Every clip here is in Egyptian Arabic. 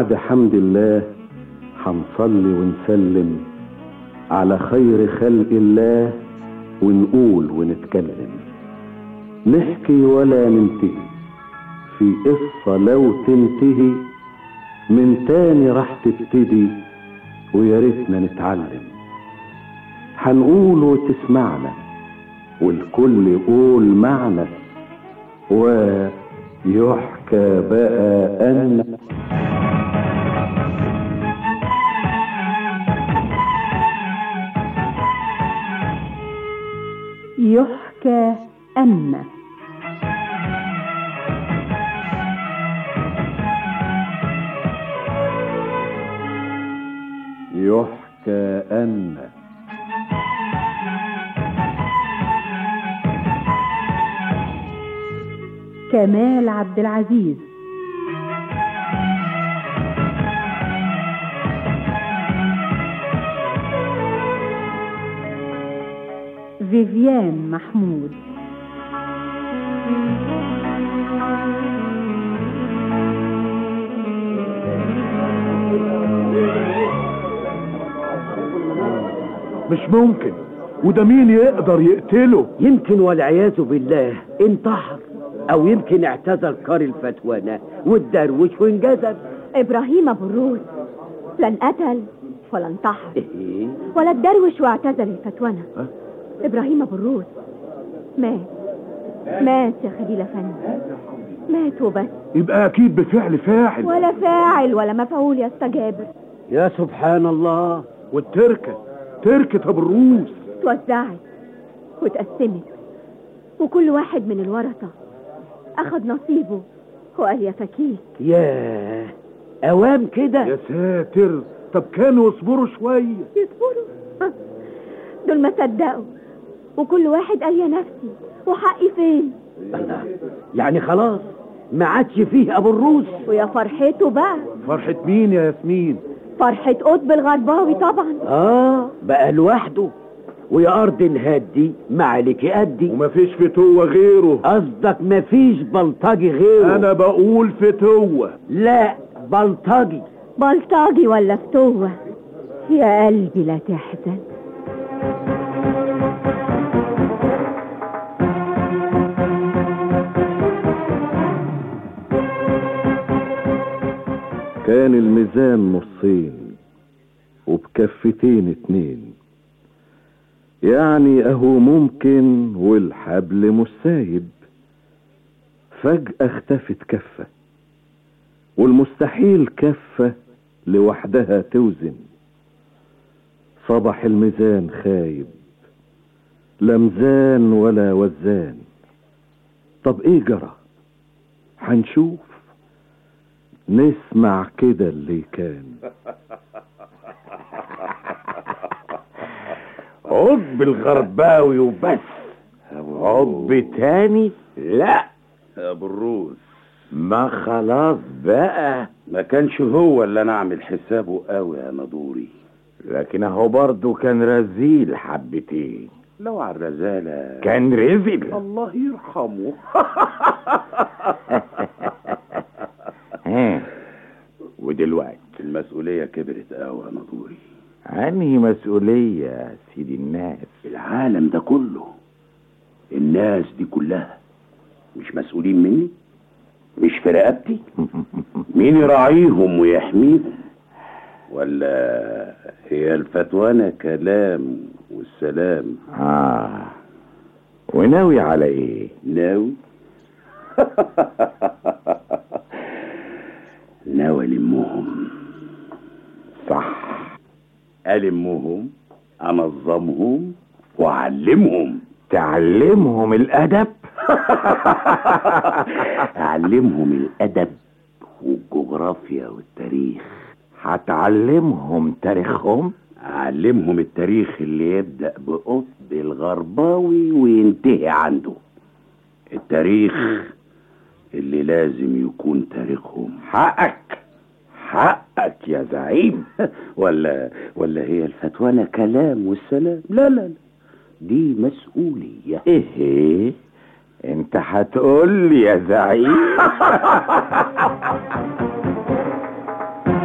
بعد حمد الله هنصلي ونسلم على خير خلق الله ونقول ونتكلم نحكي ولا ننتهي في قصة لو تنتهي من تاني راح تبتدي ويا ريتنا نتعلم هنقول وتسمعنا والكل يقول معنا ويحكى بقى أن يحكى أن يحكى أن كمال عبد العزيز فيفيان محمود مش ممكن وده مين يقدر يقتله يمكن والعياذ بالله انتحر او يمكن اعتزل كار الفتوانة والدروش وانجذب إبراهيم أبو الروس لا انقتل ولا انتحر ايه ولا اتدروش واعتزل الفتونة إبراهيم أبو الروس مات مات يا خليل أفندي مات وبس يبقى اكيد بفعل فاعل ولا فاعل ولا مفعول يا أستا جابر يا سبحان الله والتركة تركة ابو الروس توزعت واتقسمت وكل واحد من الورثة أخد نصيبه وقال يا فكيك ياه اوام كده يا ساتر طب كانوا يصبروا شوية يصبروا ها، دول ما صدقوا وكل واحد قال يا نفسي وحقي فين الله. يعني خلاص ما عادش فيه ابو الروس ويا فرحته بقى فرحة مين يا ياسمين فرحة قطب الغرباوي طبعا اه بقى لوحده ويا ارض الهادي ما عليك قدي ومفيش فتوة غيره قصدك مفيش بلطجي غيره انا بقول فتوة لا بلطجي بلطجي ولا فتوة يا قلبي لا تحزن كان الميزان نصين وبكفتين اتنين يعني اهو ممكن والحبل مش سايب فجأة اختفت كفة والمستحيل كفة لوحدها توزن صبح الميزان خايب لا ميزان ولا وزان طب ايه جرى هنشوف نسمع كده اللي كان عب الغرباوي وبس عب تاني لا ابو الروس ما خلاص بقى ما كانش هو اللي انا اعمل حسابه قوي يا نادوري لكن اهو برضه كان رزيل حبتين لو على الرزالة كان رزل الله يرحمه ها ودلوقتي المسؤولية كبرت قوي يا نادوري انهي مسؤولية يا سيدي الناس العالم ده كله الناس دي كلها مش مسؤولين مني مش في رقبتي مين يراعيهم ويحميهم ولا هي الفتوانة كلام والسلام اه وناوي على ايه ناوي ناوي ألمهم صح ألمهم أنظمهم وأعلمهم تعلمهم الادب أعلمهم الأدب والجغرافيا والتاريخ هتعلمهم تاريخهم أعلمهم التاريخ اللي يبدأ بقطب الغرباوي وينتهي عنده التاريخ اللي لازم يكون تاريخهم حقك حقك يا زعيم ولا ولا هي الفتوانة كلام والسلام لا لا لا دي مسؤولية ايه انت هتقول لي يا زعيم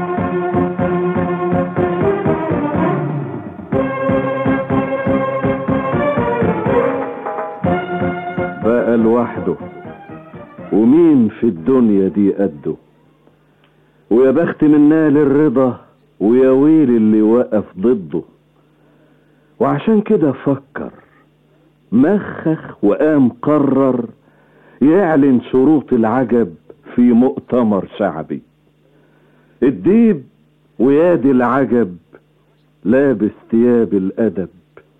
وحده ومين في الدنيا دي قده ويا بخت من نال الرضا ويا ويل اللي وقف ضده وعشان كده فكر مخخ وقام قرر يعلن شروط العجب في مؤتمر شعبي الديب ويادي العجب لابس ثياب الأدب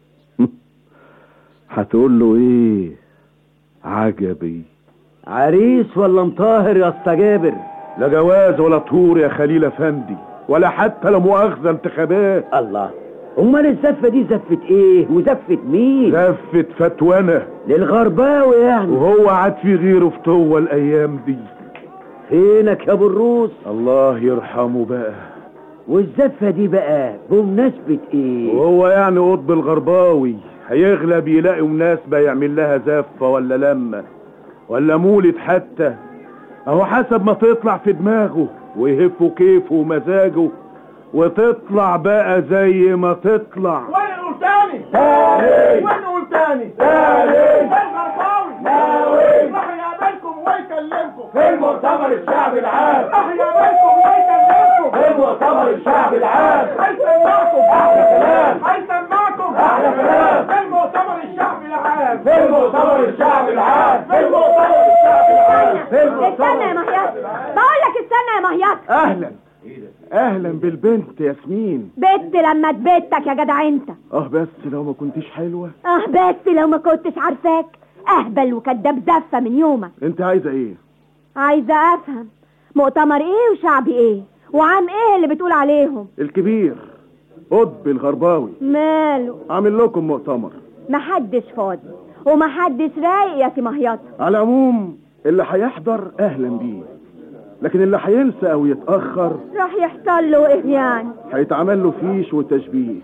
هتقول له ايه عجبي عريس ولا مطاهر يا اسطى جابر لا جواز ولا طهور يا خليل افندي ولا حتى لا مؤاخذه انتخابات الله امال الزفه دي زفه ايه وزفه مين زفت فتوانه للغرباوي يعني وهو عاد في غيره فتوه الايام دي فينك يا ابو الروس الله يرحمه بقى والزفه دي بقى بمناسبه ايه وهو يعني قطب الغرباوي هيغلب يلاقي مناسبة يعمل لها زفة ولا لمة ولا مولد حتى اهو حسب ما تطلع في دماغه ويهفه كيفه ومزاجه وتطلع بقى زي ما تطلع وانا نقول تاني تاني وانا نقول تاني تاني الغرباوي ناوي راح يقابلكم ويكلمكم في المؤتمر الشعبي العام راح يقابلكم ويكلمكم في المؤتمر الشعبي العام هيسمعكم احلى كلام هيسمعكم احلى كلام في المؤتمر الشعبي العام في المؤتمر الشعبي العام في المؤتمر الشعبي العام في استنى يا مهيات بقول لك استنى يا مهيات اهلا اهلا بالبنت ياسمين بت لما تبتك يا جدع انت اه بس لو ما كنتيش حلوة اه بس لو ما كنتش عارفاك اهبل وكداب زفه من يومك انت عايزة ايه عايزه افهم مؤتمر ايه وشعبي ايه وعام ايه اللي بتقول عليهم الكبير قطب الغرباوي ماله عامل لكم مؤتمر محدش فاضي ومحدش رايق يا سي مهيات على العموم اللي هيحضر اهلا بيه لكن اللي هينسى او يتاخر راح يحصل له ايه يعني هيتعمل له فيش وتشبيه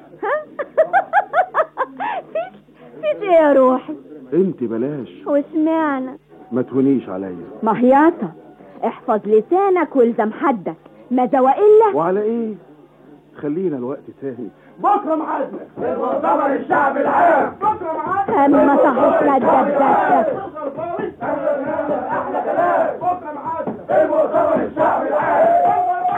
فيش فيش ايه يا روحي انت بلاش واشمعنى ما تهونيش عليا مهياطة احفظ لسانك والزم حدك ماذا والا وعلى ايه خلينا الوقت تاني بكره معادنا في المؤتمر الشعبي العام بكره معادنا اما صحيح لا تدبدب احلى كلام بكره معادنا في المؤتمر الشعبي العام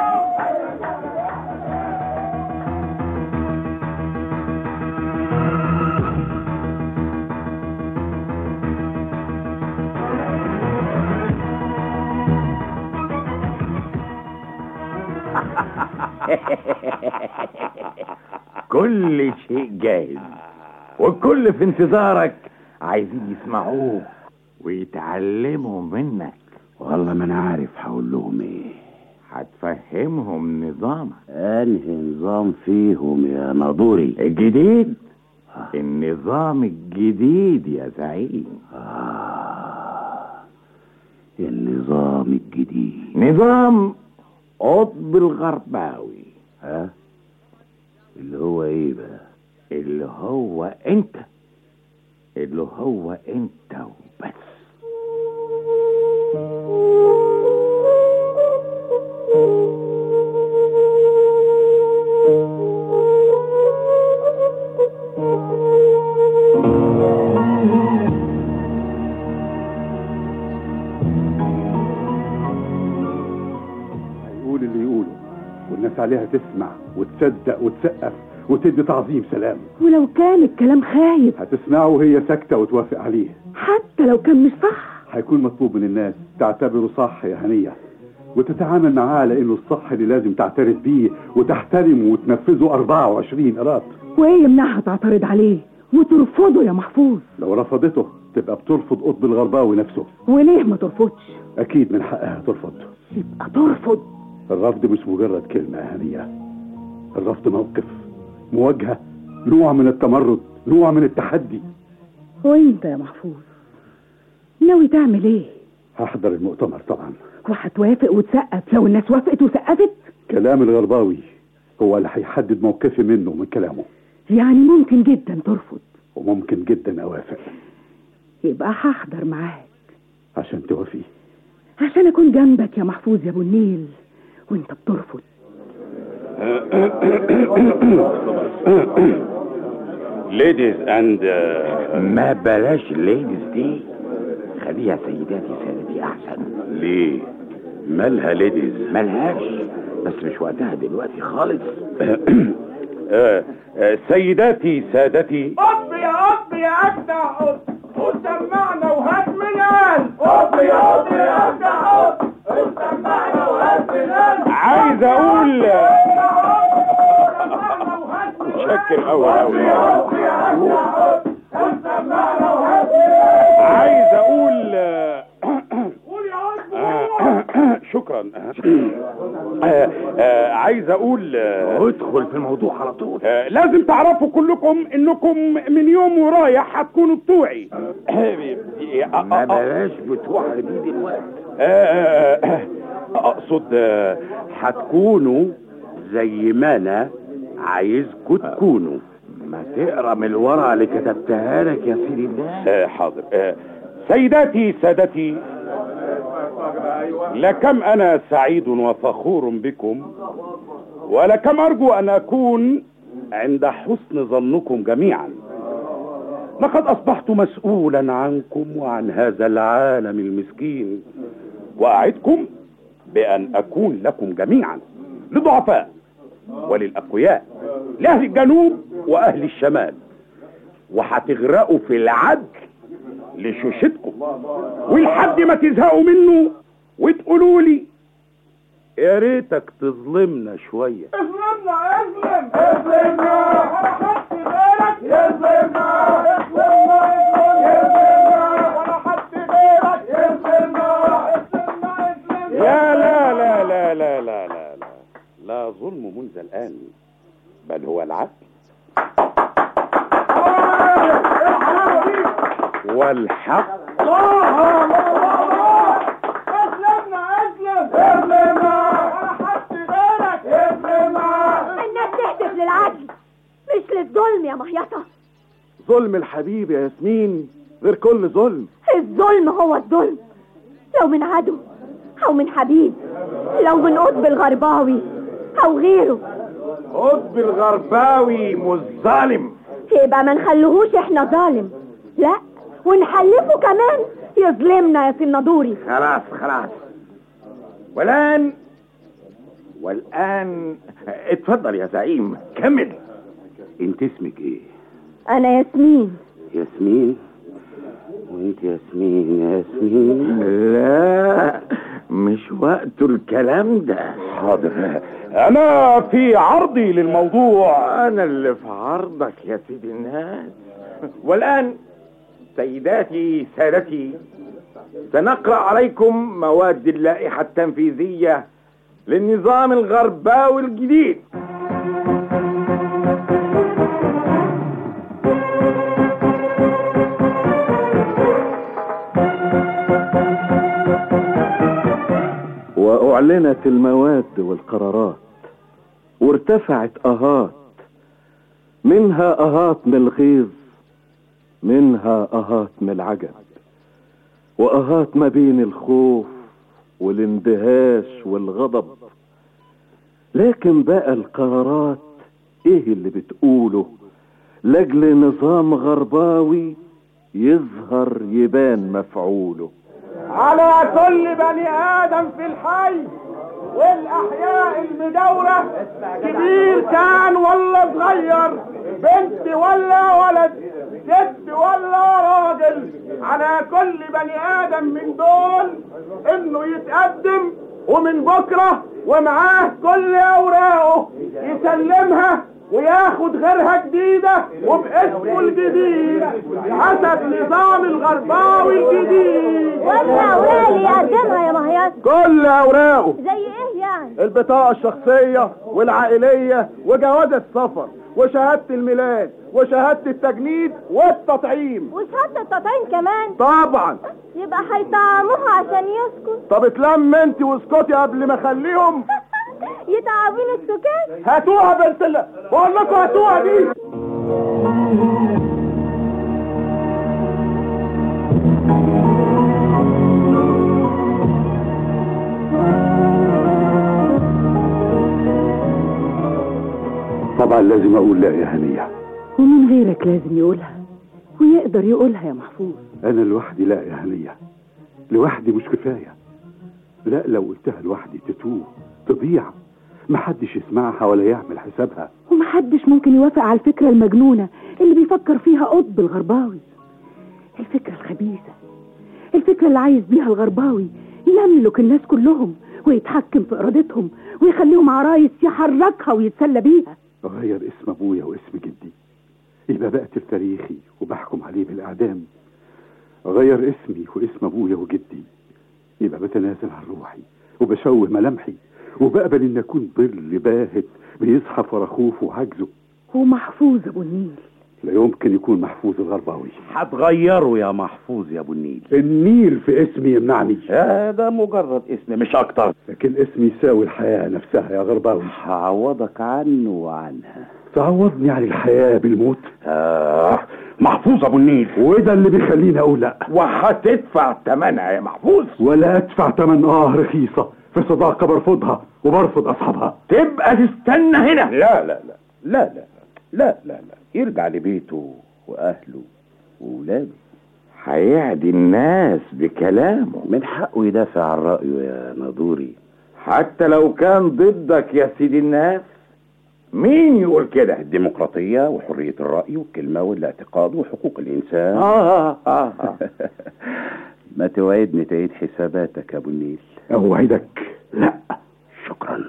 كل شيء جاهز والكل في انتظارك عايزين يسمعوك ويتعلموا منك والله ما انا عارف هقول لهم ايه هتفهمهم نظامك انهي نظام فيهم يا ناظوري الجديد النظام الجديد يا زعيم آه. النظام الجديد نظام قطب الغرباوي ها اللي هو ايه بقى اللي هو انت اللي هو انت وبس يقول اللي يقوله والناس عليها تسمع وتصدق وتسقف وتدي تعظيم سلام ولو كان الكلام خايب هتسمعه وهي ساكتة وتوافق عليه حتى لو كان مش صح هيكون مطلوب من الناس تعتبره صح يا هنية وتتعامل معاه على انه الصح اللي لازم تعترف بيه وتحترمه وتنفذه 24 قراط وايه يمنعها تعترض عليه وترفضه يا محفوظ لو رفضته تبقى بترفض قطب الغرباوي نفسه وليه ما ترفضش اكيد من حقها ترفض يبقى ترفض الرفض مش مجرد كلمة يا هنية الرفض موقف مواجهة نوع من التمرد نوع من التحدي وانت يا محفوظ ناوي تعمل ايه هحضر المؤتمر طبعا وهتوافق وتسقف لو الناس وافقت وسقفت كلام الغرباوي هو اللي هيحدد موقفي منه من كلامه يعني ممكن جدا ترفض وممكن جدا اوافق يبقى هحضر معاك عشان توافي عشان اكون جنبك يا محفوظ يا ابو النيل وانت بترفض ليديز اند ما بلاش ليديز دي خليها سيداتي سادتي احسن ليه مالها ليديز ملهاش بس مش وقتها دلوقتي خالص آه، آه، سيداتي سادتي قط يا قط يا اجدع قط قط سمعنا وهات من قلب قط يا قط يا اجدع قط قط سمعنا وهات من قلب عايز اقول متشكر قوي قوي قط يا اجدع قط قط سمعنا وهات من قلب عايز اقول آه، قول يا قط شكرا آه، آه، عايز اقول آه، ادخل في الموضوع على طول آه، لازم تعرفوا كلكم انكم من يوم ورايح هتكونوا بتوعي ما بلاش بتوع دي دلوقتي آه، آه، اقصد آه، هتكونوا زي ما انا عايزكم تكونوا ما تقرا من الورقه اللي كتبتها لك يا سيدي الله آه، حاضر آه، سيداتي سادتي لكم انا سعيد وفخور بكم ولكم ارجو ان اكون عند حسن ظنكم جميعا لقد اصبحت مسؤولا عنكم وعن هذا العالم المسكين واعدكم بان اكون لكم جميعا للضعفاء وللاقوياء لاهل الجنوب واهل الشمال وهتغرقوا في العدل لشوشتكم ولحد ما تزهقوا منه وتقولوا لي يا ريتك تظلمنا شويه اظلمنا اظلم اظلمنا ولا حد غيرك يظلمنا اظلمنا اظلم يظلمنا ولا حد غيرك يظلمنا اظلمنا اظلمنا لا لا لا لا لا لا لا لا لا ظلم منذ الآن بل هو العدل والحق الله الله الله اظلمنا اظلم اظلمنا ولا حد غيرك يظلمنا الناس تهدف للعدل مش للظلم يا مهيصة ظلم الحبيب يا ياسمين غير كل ظلم الظلم هو الظلم لو من عدو أو من حبيب لو من قطب الغرباوي أو غيره قطب الغرباوي مش ظالم يبقى ما نخليهوش احنا ظالم لا ونحلفه كمان يظلمنا يا سنادوري خلاص خلاص والآن والآن اتفضل يا زعيم كمل انت اسمك ايه أنا ياسمين ياسمين وانت ياسمين ياسمين لا مش وقت الكلام ده حاضر أنا في عرضي للموضوع أنا اللي في عرضك يا سيدي الناس والآن سيداتي سادتي سنقرأ عليكم مواد اللائحة التنفيذية للنظام الغرباوي الجديد وأعلنت المواد والقرارات وارتفعت أهات منها أهات من الغيظ منها أهات من العجب وأهات ما بين الخوف والاندهاش والغضب لكن بقى القرارات ايه اللي بتقوله لاجل نظام غرباوي يظهر يبان مفعوله على كل بني ادم في الحي والاحياء المدورة كبير كان ولا صغير بنت ولا ولد ست ولا راجل على كل بني ادم من دول انه يتقدم ومن بكرة ومعاه كل اوراقه يسلمها وياخد غيرها جديدة وباسمه الجديد حسب نظام الغرباوي الجديد ولا أوراق اللي يقدمها يا مهيصة كل اوراقه زي إيه يعني؟ البطاقة الشخصية والعائلية وجواز السفر وشهادة الميلاد وشهادة التجنيد والتطعيم وشهادة التطعيم كمان طبعا يبقى هيطعموها عشان يسكت طب اتلم انت واسكتي قبل ما اخليهم يتعبين السكات هاتوها بنت الله بقول لكم هاتوها دي طبعا لازم اقول لا يا هنية ومن غيرك لازم يقولها ويقدر يقولها يا محفوظ انا لوحدي لا يا هنية لوحدي مش كفاية لا لو قلتها لوحدي تتوه تضيع محدش يسمعها ولا يعمل حسابها ومحدش ممكن يوافق على الفكرة المجنونة اللي بيفكر فيها قطب الغرباوي الفكرة الخبيثة الفكرة اللي عايز بيها الغرباوي يملك الناس كلهم ويتحكم في إرادتهم ويخليهم عرايس يحركها ويتسلى بيها أغير اسم أبويا واسم جدي يبقى بقتل تاريخي وبحكم عليه بالإعدام أغير اسمي واسم أبويا وجدي يبقى بتنازل عن روحي وبشوه ملامحي وبقبل إن أكون ظل باهت بيزحف ورا خوفه وعجزه ومحفوظ أبو النيل لا يمكن يكون محفوظ الغرباوي هتغيره يا محفوظ يا ابو النيل النيل في اسمي يمنعني هذا مجرد اسم مش اكتر لكن اسمي يساوي الحياة نفسها يا غرباوي هعوضك عنه وعنها تعوضني عن الحياة بالموت آه محفوظ ابو النيل وده اللي بيخليني أقول لأ وهتدفع ثمنها يا محفوظ ولا أدفع تمن آه رخيصة في صداقة برفضها وبرفض أصحابها تبقى تستنى هنا لا لا لا لا لا لا لا لا يرجع لبيته واهله وولاده هيعدي الناس بكلامه من حقه يدافع عن رايه يا نادوري حتى لو كان ضدك يا سيدي الناس مين يقول كده الديمقراطية وحرية الرأي والكلمة والاعتقاد وحقوق الإنسان آه آه آه ما توعدني تعيد حساباتك يا أبو النيل أوعدك لا شكرا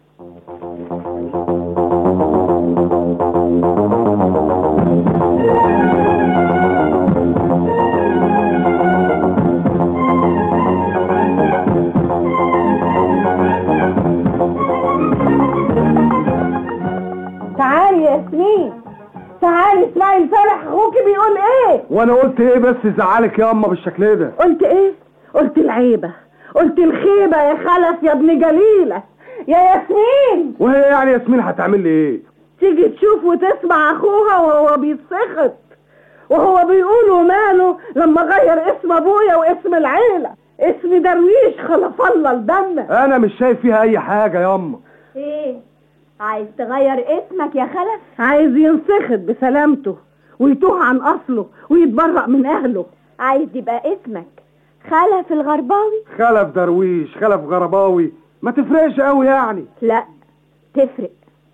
تعالي يا ياسمين تعالي اسمعي الفرح اخوكي بيقول ايه وانا قلت ايه بس زعلك يا اما بالشكل ده قلت ايه قلت العيبة قلت الخيبة يا خلف يا ابن جليلة يا ياسمين وهي يعني ياسمين هتعمل لي ايه تيجي تشوف وتسمع اخوها وهو بيتسخط وهو بيقول وماله لما غير اسم ابويا واسم العيلة اسم درويش خلف الله لدمنا انا مش شايف فيها اي حاجه يا اما ايه عايز تغير اسمك يا خلف عايز ينسخط بسلامته ويتوه عن اصله ويتبرأ من اهله عايز يبقى اسمك خلف الغرباوي خلف درويش خلف غرباوي ما تفرقش قوي يعني لا تفرق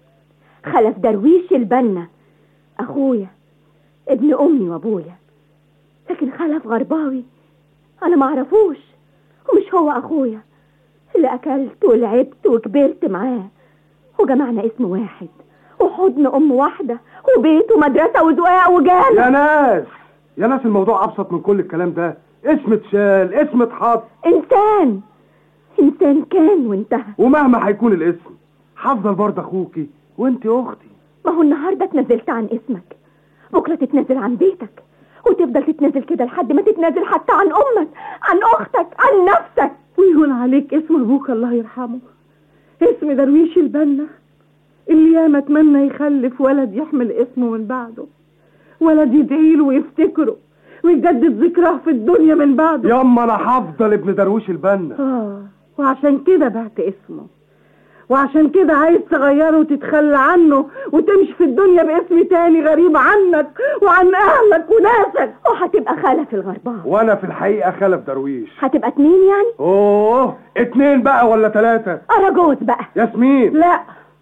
خلف درويش البنا اخويا ابن امي وابويا لكن خلف غرباوي انا ما اعرفوش ومش هو اخويا اللي اكلت ولعبت وكبرت معاه وجمعنا اسم واحد وحضن ام واحده وبيت ومدرسه ودقاق وجاله يا ناس يا ناس الموضوع ابسط من كل الكلام ده اسم اتشال اسم اتحط انسان انسان كان وانتهى ومهما هيكون الاسم هفضل برضه اخوكي وانت اختي ما هو النهارده اتنزلت عن اسمك بكره تتنازل عن بيتك وتفضل تتنازل كده لحد ما تتنازل حتى عن امك عن اختك عن نفسك ويهون عليك اسم ابوك الله يرحمه اسم درويش البنا اللي ياما اتمنى يخلف ولد يحمل اسمه من بعده ولد يدعيله ويفتكره ويجدد ذكراه في الدنيا من بعده ياما انا هفضل ابن درويش البنا اه وعشان كده بعت اسمه وعشان كده عايز تغيره وتتخلى عنه وتمشي في الدنيا باسم تاني غريب عنك وعن اهلك وناسك وهتبقى خلف الغرباء وانا في الحقيقه خلف درويش هتبقى اتنين يعني اوه اتنين بقى ولا تلاتة اراجوز بقى ياسمين لا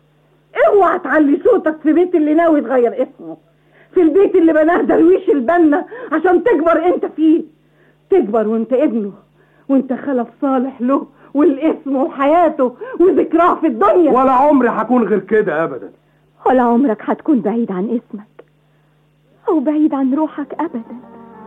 اوعى تعلي صوتك في بيت اللي ناوي تغير اسمه في البيت اللي بناه درويش البنا عشان تكبر انت فيه تكبر وانت ابنه وانت خلف صالح له والاسم وحياته وذكراه في الدنيا ولا عمري هكون غير كده ابدا ولا عمرك هتكون بعيد عن اسمك او بعيد عن روحك ابدا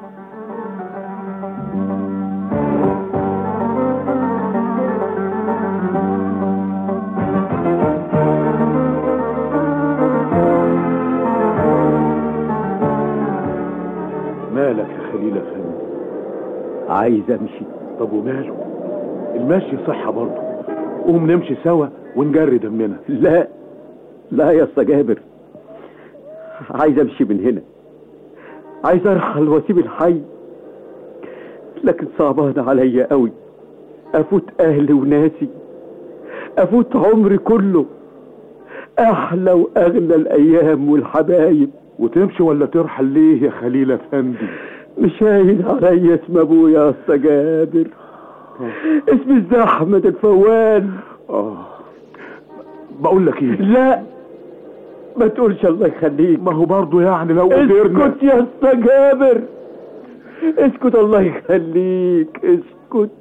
مالك يا خليل افندي عايز امشي طب وماله المشي صحة برضه قوم نمشي سوا ونجري دمنا لا لا يا اسطى جابر عايز امشي من هنا عايز ارحل واسيب الحي لكن صعبان عليا قوي افوت اهلي وناسي افوت عمري كله احلى واغلى الايام والحبايب وتمشي ولا ترحل ليه يا خليل افندي مش هاين عليا اسم ابويا يا اسطى جابر اسمي ازاي احمد الفوان اه بقول لك ايه لا ما تقولش الله يخليك ما هو برضه يعني لو قدرنا اسكت يا اسطى جابر اسكت الله يخليك اسكت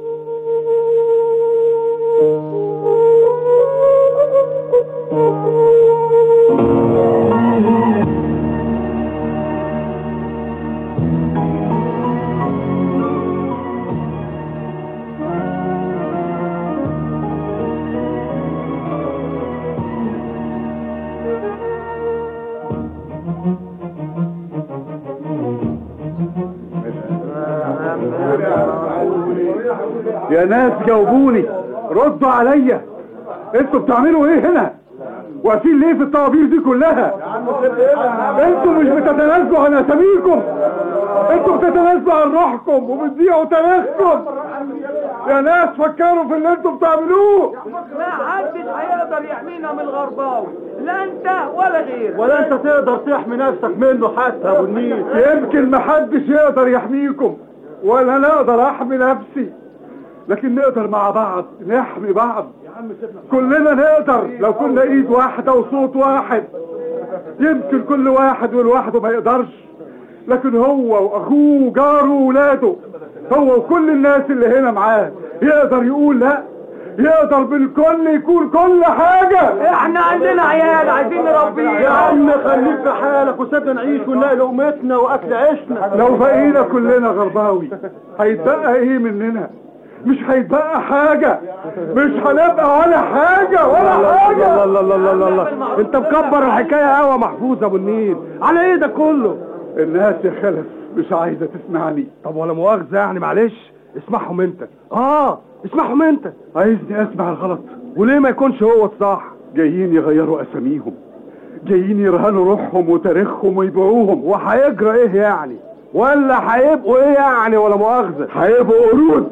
يا ناس جاوبوني ردوا عليا انتوا بتعملوا ايه هنا واقفين ليه في الطوابير دي كلها انتوا مش بتتنازلوا عن اساميكم انتوا بتتنازلوا عن روحكم وبتضيعوا تاريخكم يا ناس فكروا في اللي انتوا بتعملوه ما حدش هيقدر يحمينا من الغرباوي لا انت ولا غيرك ولا انت تقدر تحمي نفسك منه حتى يا ابو النيل يمكن محدش يقدر يحميكم ولا انا اقدر احمي نفسي لكن نقدر مع بعض نحمي بعض كلنا نقدر لو كنا ايد واحدة وصوت واحد يمكن كل واحد ولوحده ما يقدرش لكن هو واخوه وجاره وولاده هو وكل الناس اللي هنا معاه يقدر يقول لا يقدر بالكل يكون كل حاجة احنا عندنا عيال عايزين نربيهم يا عم خليك في حالك وسيبنا نعيش ونلاقي لقمتنا واكل عيشنا لو بقينا كلنا غرباوي هيتبقى ايه مننا مش هيتبقى حاجة مش هنبقى ولا حاجة ولا حاجة الله الله الله الله الله انت مكبر الحكايه قوي محفوظ ابو النيل على ايه ده كله الناس يا خلف مش عايزة تسمعني طب ولا مؤاخذه يعني معلش اسمعهم انت اه اسمعهم انت عايزني اسمع الغلط وليه ما يكونش هو الصح جايين يغيروا اساميهم جايين يرهنوا روحهم وتاريخهم ويبيعوهم وهيجرى ايه يعني ولا هيبقوا ايه يعني ولا مؤاخذه هيبقوا قرود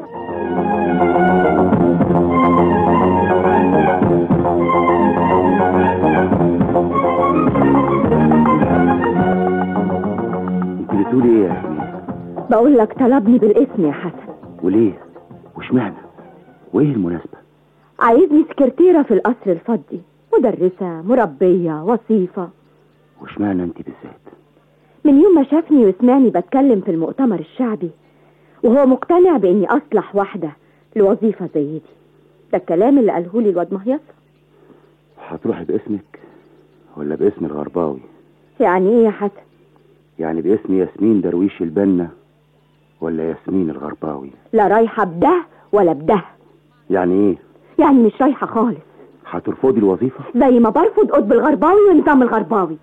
انت بتقولي ايه يا ياسمين بقول لك طلبني بالاسم يا حسن وليه واشمعنى وايه المناسبه عايزني سكرتيرة في القصر الفضي مدرسة مربية وصيفة واشمعنى انت بالذات من يوم ما شافني وسمعني بتكلم في المؤتمر الشعبي وهو مقتنع باني اصلح واحدة لوظيفة زي دي ده الكلام اللي قاله لي الواد مهيصة هتروحي باسمك ولا باسم الغرباوي يعني ايه يا حسن يعني باسم ياسمين درويش البنا ولا ياسمين الغرباوي لا رايحة بده ولا بده يعني ايه يعني مش رايحة خالص هترفضي الوظيفه زي ما برفض قطب الغرباوي ونظام الغرباوي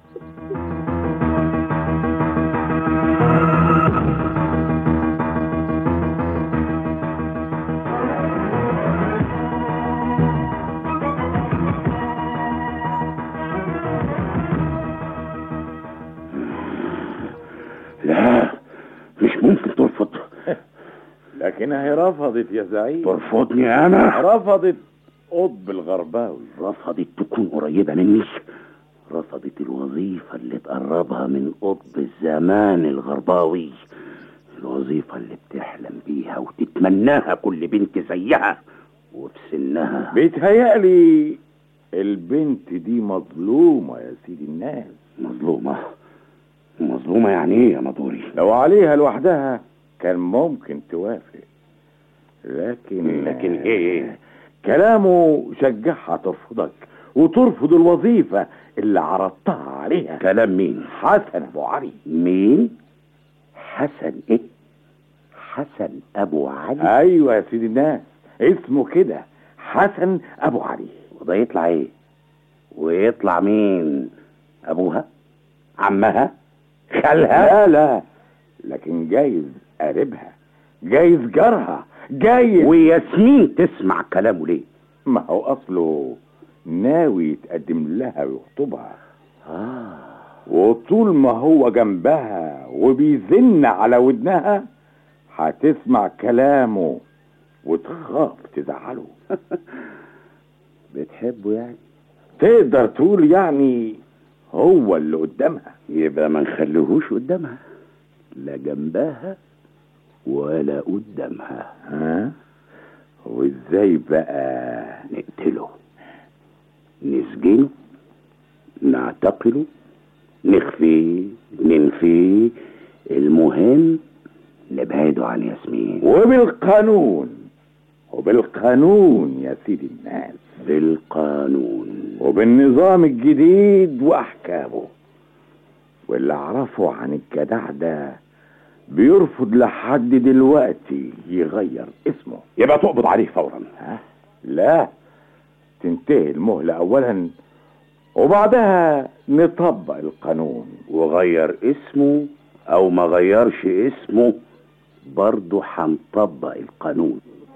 لا مش ممكن ترفض لكنها هي رفضت يا زعيم ترفضني انا رفضت قطب الغرباوي رفضت تكون قريبة مني رفضت الوظيفة اللي تقربها من قطب الزمان الغرباوي الوظيفة اللي بتحلم بيها وتتمناها كل بنت زيها وفي سنها بيتهيألي البنت دي مظلومة يا سيدي الناس مظلومة مظلومة يعني ايه يا مدوري لو عليها لوحدها كان ممكن توافق لكن لكن ايه كلامه شجعها ترفضك وترفض الوظيفة اللي عرضتها عليها كلام مين حسن ابو علي مين حسن ايه حسن ابو علي ايوه يا سيدي الناس اسمه كده حسن ابو علي وده يطلع ايه ويطلع مين ابوها عمها خالها لا لا لكن جايز قريبها جايز جارها جايز وياسمين تسمع كلامه ليه ما هو اصله ناوي يتقدم لها ويخطبها آه. وطول ما هو جنبها وبيزن على ودنها هتسمع كلامه وتخاف تزعله بتحبه يعني تقدر تقول يعني هو اللي قدامها يبقى ما نخليهوش قدامها لا جنبها ولا قدامها ها وازاي بقى نقتله نسجنه نعتقله نخفيه ننفيه المهم نبعده عن ياسمين وبالقانون وبالقانون يا سيدي الناس بالقانون وبالنظام الجديد واحكامه واللي اعرفه عن الجدع ده بيرفض لحد دلوقتي يغير اسمه يبقى تقبض عليه فورا ها؟ لا تنتهي المهلة اولا وبعدها نطبق القانون وغير اسمه او ما غيرش اسمه برضه هنطبق القانون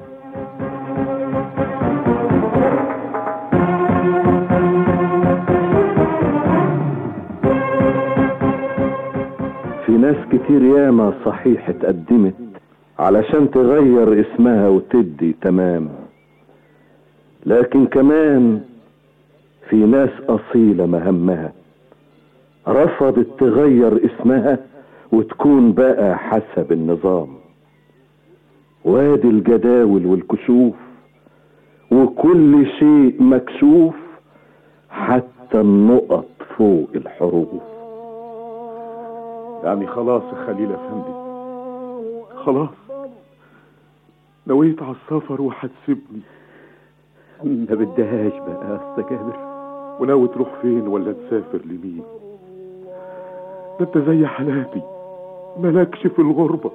في ناس كتير ياما صحيح اتقدمت علشان تغير اسمها وتدي تمام لكن كمان في ناس أصيلة مهمها رفضت تغير اسمها وتكون بقى حسب النظام وادي الجداول والكشوف وكل شيء مكشوف حتى النقط فوق الحروف يعني خلاص يا خليل افندي خلاص نويت على السفر وهتسيبني ما بدهاش بقى يا اسطى جابر وناوي تروح فين ولا تسافر لمين ده انت زي حالاتي مالكش في الغربة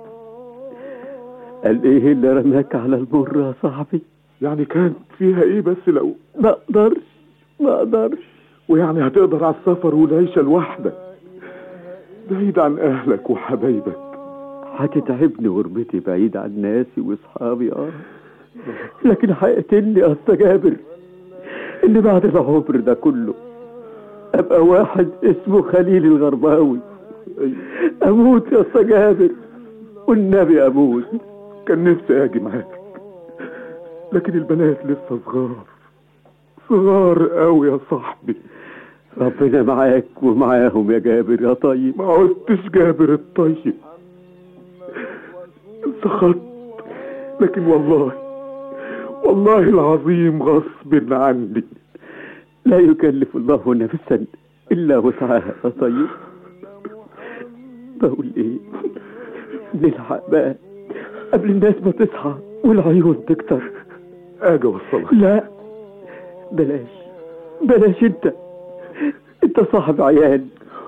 قال ايه اللي رماك على المر يا صاحبي يعني كانت فيها ايه بس لو ما اقدرش ما اقدرش ويعني هتقدر على السفر والعيشة لوحدك بعيد عن اهلك وحبايبك هتتعبني غربتي بعيد عن ناسي واصحابي اه لكن هيقتلني يا اسطى جابر ان بعد العمر ده كله ابقى واحد اسمه خليل الغرباوي اموت يا اسطى جابر والنبي اموت كان نفسي اجي معاك لكن البنات لسه صغار صغار قوي يا صاحبي ربنا معاك ومعاهم يا جابر يا طيب ما قلتش جابر الطيب انسخطت لكن والله والله العظيم غصب عني لا يكلف الله نفسا الا وسعها يا طيب بقول ايه نلحق بقى قبل الناس ما تصحى والعيون تكتر اجي اوصلك لا بلاش بلاش انت انت صاحب عيال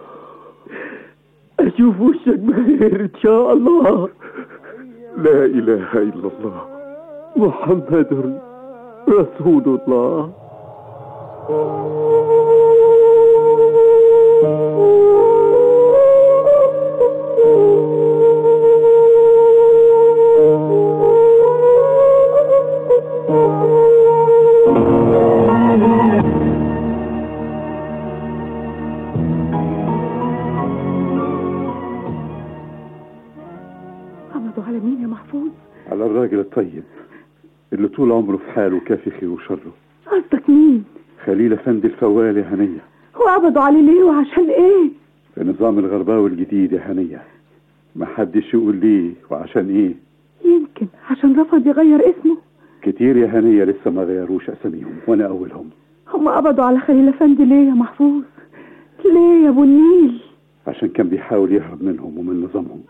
اشوف وشك بخير ان شاء الله لا اله الا الله محمد رسول الله قبضوا على مين يا محفوظ على الراجل الطيب اللي طول عمره في حاله كافي خير وشره قصدك مين خليل افندي الفوال يا هنيه وقبضوا عليه ليه وعشان ايه في نظام الغرباوي الجديد يا هنيه ما حدش يقول ليه وعشان ايه يمكن عشان رفض يغير اسمه كتير يا هنيه لسه ما غيروش اساميهم وانا اولهم هم قبضوا على خليل افندي ليه يا محفوظ ليه يا ابو النيل عشان كان بيحاول يهرب منهم ومن نظامهم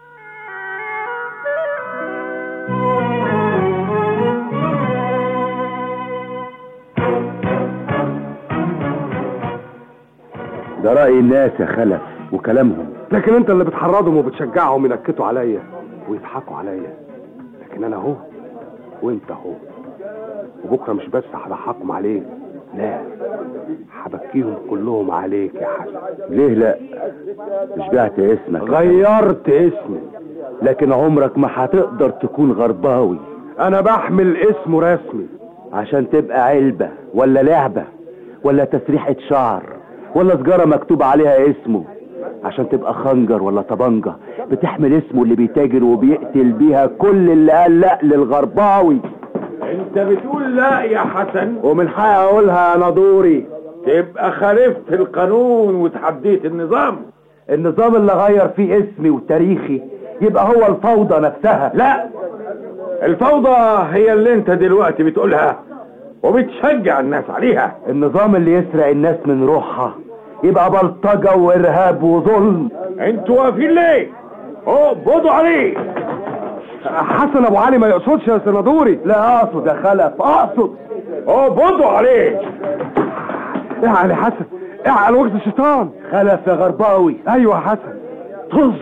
ده رأي الناس يا خلف وكلامهم لكن انت اللي بتحرضهم وبتشجعهم ينكتوا عليا ويضحكوا عليا لكن انا اهو وانت اهو وبكره مش بس هضحكهم عليك لا هبكيهم كلهم عليك يا حسن ليه لا مش بعت اسمك غيرت اسمي لكن عمرك ما هتقدر تكون غرباوي انا بحمل اسمه رسمي عشان تبقى علبة ولا لعبة ولا تسريحة شعر ولا سجارة مكتوب عليها اسمه عشان تبقى خنجر ولا طبنجة بتحمل اسمه اللي بيتاجر وبيقتل بيها كل اللي قال لا للغرباوي انت بتقول لا يا حسن ومن حقي اقولها انا دوري تبقى خالفت القانون وتحديت النظام النظام اللي غير فيه اسمي وتاريخي يبقى هو الفوضى نفسها لا الفوضى هي اللي انت دلوقتي بتقولها وبتشجع الناس عليها النظام اللي يسرق الناس من روحها يبقى بلطجة وإرهاب وظلم انتوا واقفين ليه؟ اقبضوا عليه حسن ابو علي ما يقصدش يا سنادوري لا اقصد يا خلف اقصد اقبضوا عليه اعلى حسن اعلى وقت الشيطان خلف يا غرباوي ايوه يا حسن طز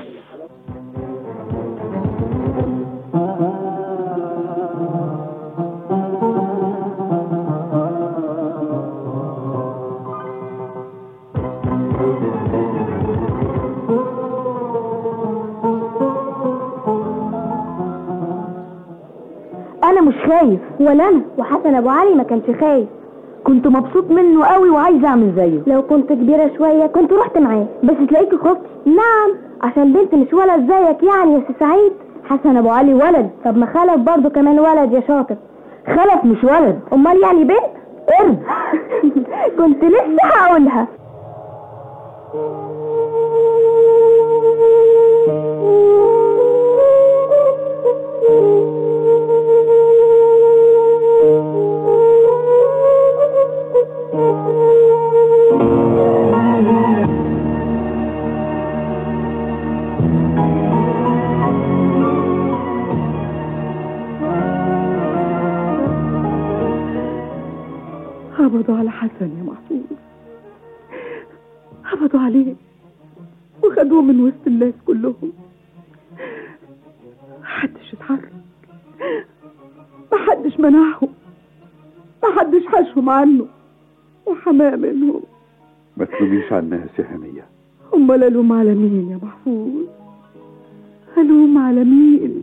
انا مش خايف ولا انا وحسن ابو علي ما كانش خايف كنت مبسوط منه قوي وعايز اعمل زيه لو كنت كبيره شويه كنت رحت معاه بس تلاقيكي خفتي نعم عشان بنت مش ولد زيك يعني يا سي سعيد حسن ابو علي ولد طب ما خلف برضه كمان ولد يا شاطر خلف مش ولد امال يعني بنت قرد كنت لسه هقولها قبضوا على حسن يا محفوظ قبضوا عليه وخدوه من وسط الناس كلهم محدش اتحرك محدش منعهم محدش حاشهم عنه وحماه منهم ما تلوميش على الناس يا هنية امال الوم على مين يا محفوظ الوم على مين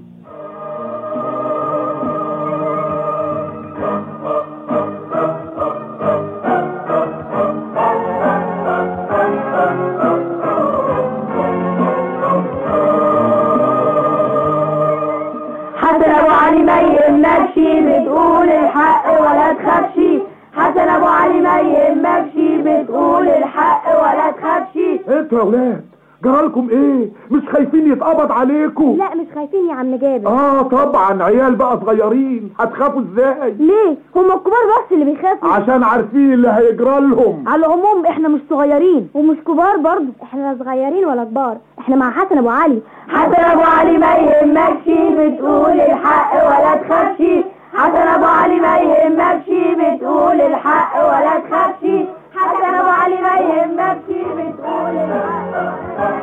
حسن ابو علي ما يهمكش بتقول الحق ولا تخافش حسن ابو علي ما يهمكش بتقول الحق ولا تخافش انتوا يا ولاد جرالكم ايه مش خايفين يتقبض عليكم لا مش خايفين يا عم جابر اه طبعا عيال بقى صغيرين هتخافوا ازاي ليه هم الكبار بس اللي بيخافوا عشان عارفين اللي هيجرى لهم على العموم احنا مش صغيرين ومش كبار برضه احنا لا صغيرين ولا كبار احنا مع حسن ابو علي حسن ابو علي ما يهمكش بتقول الحق ولا تخافش حسن ابو علي ما يهمكش بتقول الحق ولا تخافش حسن ابو علي ما يهمكش بتقول الحق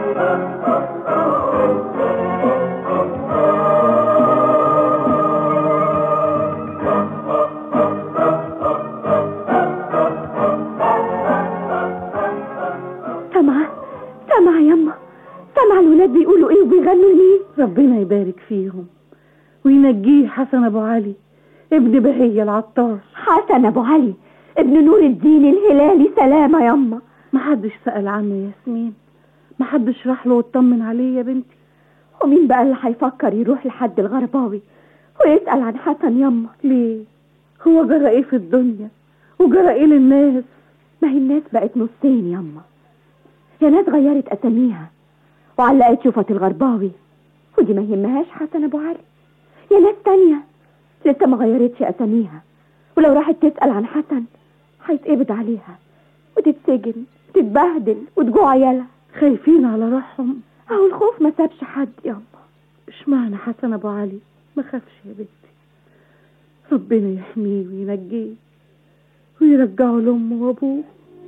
سامعة سامعة يما سامعة الولاد بيقولوا ايه وبيغنوا ليه ربنا يبارك فيهم وينجيه حسن ابو علي ابن بهية العطار حسن ابو علي ابن نور الدين الهلالي سلامة يما محدش سأل عنه يا ياسمين محدش راح له واطمن عليه يا بنتي ومين بقى اللي هيفكر يروح لحد الغرباوي ويسأل عن حسن يما ليه هو جرى ايه في الدنيا وجرى ايه للناس ما هي الناس بقت نصين يما يا ناس غيرت اساميها وعلقت شوفة الغرباوي ودي ما يهمهاش حسن ابو علي يا ناس تانية لسه ما غيرتش اساميها ولو راحت تسأل عن حسن هيتقبض عليها وتتسجن وتتبهدل وتجوع عيالها خايفين على روحهم اهو الخوف ما سابش حد يما اشمعنى حسن ابو علي ما خافش يا بنتي ربنا يحميه وينجيه ويرجعه لامه وابوه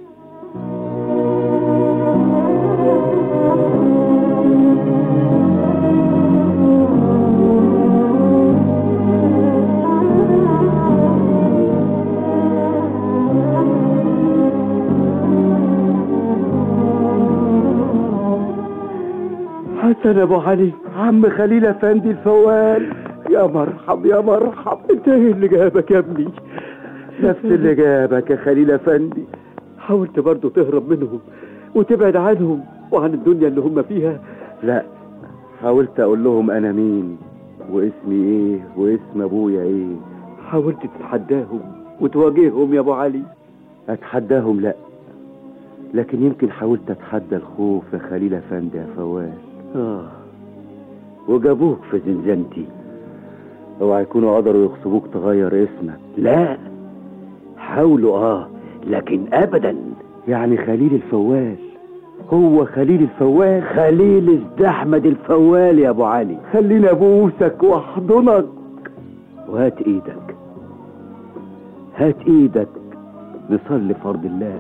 حسن ابو علي عم خليل افندي الفوال يا مرحب يا مرحب انت ايه اللي جابك يا ابني نفس اللي جابك يا خليل افندي حاولت برضه تهرب منهم وتبعد عنهم وعن الدنيا اللي هم فيها لا حاولت اقول لهم انا مين واسمي ايه واسم ابويا ايه حاولت تتحداهم وتواجههم يا ابو علي اتحداهم لا لكن يمكن حاولت اتحدى الخوف يا خليل افندي يا فواز اه وجابوك في زنزانتي اوعى يكونوا قدروا يغصبوك تغير اسمك لا حاولوا اه لكن ابدا يعني خليل الفوال هو خليل الفوال خليل ازد احمد الفوال يا ابو علي خليني ابوسك واحضنك وهات ايدك هات ايدك نصلي فرض الله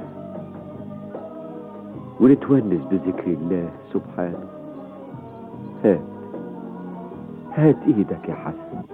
ونتونس بذكر الله سبحانه هات هات ايدك يا حسن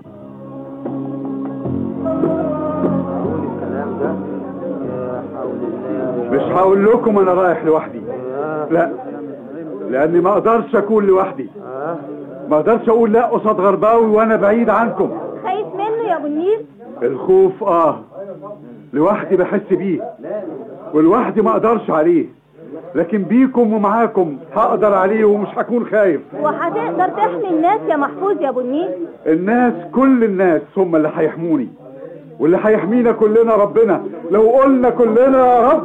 مش هقول لكم انا رايح لوحدي لا لاني ما اقدرش اكون لوحدي ما اقدرش اقول لا قصاد غرباوي وانا بعيد عنكم خايف منه يا ابو النيل الخوف اه لوحدي بحس بيه ولوحدي ما اقدرش عليه لكن بيكم ومعاكم هقدر عليه ومش هكون خايف وهتقدر تحمي الناس يا محفوظ يا ابو النيل الناس كل الناس هم اللي هيحموني واللي هيحمينا كلنا ربنا لو قلنا كلنا يا رب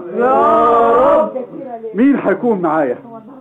يا رب مين هيكون معايا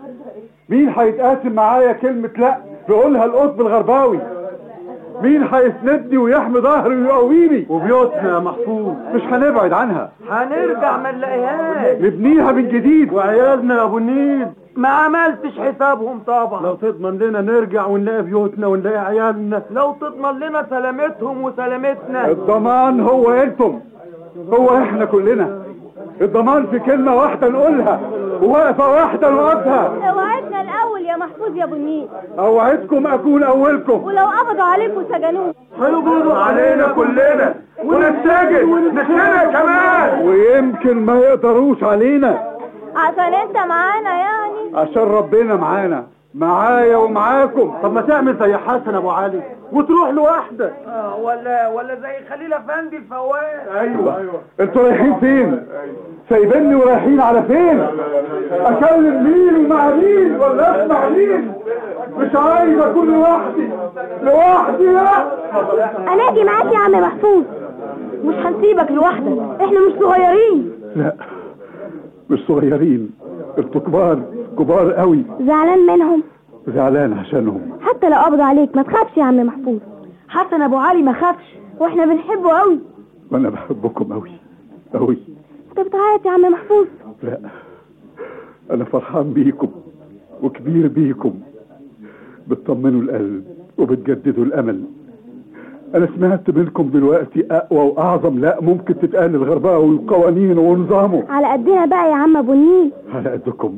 مين هيتقاسم معايا كلمة لا بيقولها القطب الغرباوي مين هيسندني ويحمي ظهري ويقويني وبيوتنا يا محفوظ مش هنبعد عنها هنرجع ما نلاقيهاش نبنيها من جديد وعيالنا يا ابو النيل ما عملتش حسابهم طبعا لو تضمن لنا نرجع ونلاقي بيوتنا ونلاقي عيالنا لو تضمن لنا سلامتهم وسلامتنا الضمان هو انتم هو احنا كلنا الضمان في كلمة واحدة نقولها ووقفة واحدة نوقفها اوعدنا الاول يا محفوظ يا ابو النيل اوعدكم اكون اولكم ولو قبضوا عليك وسجنوك هيقبضوا علينا كلنا ونتسجن نتسجن كمان ويمكن ما يقدروش علينا عشان انت معانا يعني عشان ربنا معانا معايا ومعاكم طب ما تعمل زي حسن ابو علي وتروح لوحدك آه ولا ولا زي خليل افندي الفوال ايوه ايوه انتوا رايحين فين سايبيني ورايحين على فين اكلم مين ومع مين ولا اسمع مين مش عايز اكون لوحدي لوحدي لا انا اجي معاك يا عم محفوظ مش هنسيبك لوحدك احنا مش صغيرين لا مش صغيرين انتوا كبار كبار قوي زعلان منهم زعلان عشانهم حتى لو قبضوا عليك ما تخافش يا عم محفوظ حسن ابو علي ما خافش واحنا بنحبه قوي وانا بحبكم قوي قوي انت بتعيط يا عم محفوظ لا انا فرحان بيكم وكبير بيكم بتطمنوا القلب وبتجددوا الامل انا سمعت منكم دلوقتي اقوى واعظم لا ممكن تتقال للغرباوي وقوانينه ونظامه على قدنا بقى يا عم ابو النيل على قدكم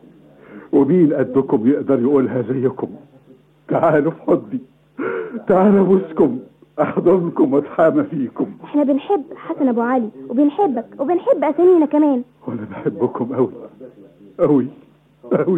ومين قدكم يقدر يقولها زيكم تعالوا في حضني تعالوا ابوسكم احضنكم واتحامى فيكم احنا بنحب حسن ابو علي وبنحبك وبنحب اسامينا كمان وانا بحبكم قوي قوي قوي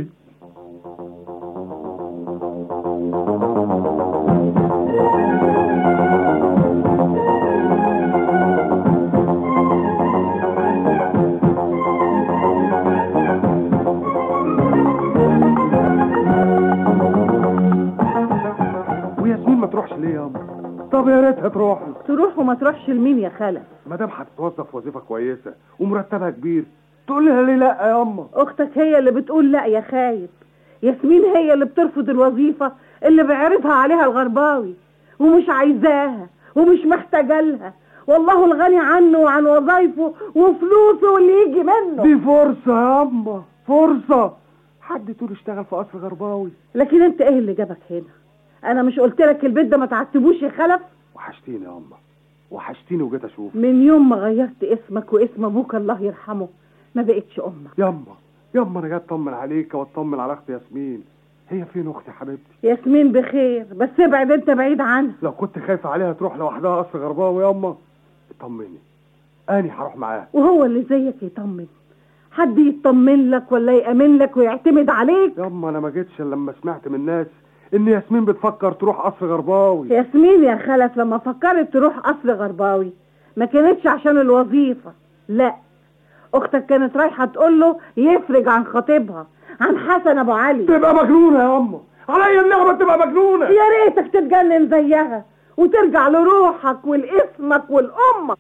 وياسمين ما تروحش ليه ياما طب يا ريتها تروح تروح وما تروحش لمين يا خالة ما دام هتتوظف وظيفه كويسه ومرتبها كبير تقول لها ليه لا يا اما اختك هي اللي بتقول لا يا خايب ياسمين هي اللي بترفض الوظيفة اللي بيعرضها عليها الغرباوي ومش عايزاها ومش محتاجة لها والله الغني عنه وعن وظايفه وفلوسه واللي يجي منه دي فرصه يا اما فرصه حد تقول اشتغل في قصر غرباوي لكن انت ايه اللي جابك هنا انا مش قلت لك البيت ده ما تعتبوش يا خلف وحشتيني يا اما وحشتيني وجيت اشوف من يوم ما غيرت اسمك واسم ابوك الله يرحمه ما بقتش امك ياما ياما انا جاي اطمن عليك واطمن على اختي ياسمين هي فين اختي حبيبتي ياسمين بخير بس ابعد انت بعيد عنها لو كنت خايفه عليها تروح لوحدها قصر غرباوي ياما اطمني اني هروح معاها وهو اللي زيك يطمن حد يطمن لك ولا يأمن لك ويعتمد عليك ياما انا ما جيتش الا لما سمعت من الناس ان ياسمين بتفكر تروح قصر غرباوي ياسمين يا خلف لما فكرت تروح قصر غرباوي ما كانتش عشان الوظيفة لا اختك كانت رايحة تقول له يفرج عن خطيبها عن حسن ابو علي تبقى مجنونه يا اما عليا النعمه تبقى مجنونه يا ريتك تتجنن زيها وترجع لروحك ولاسمك ولامك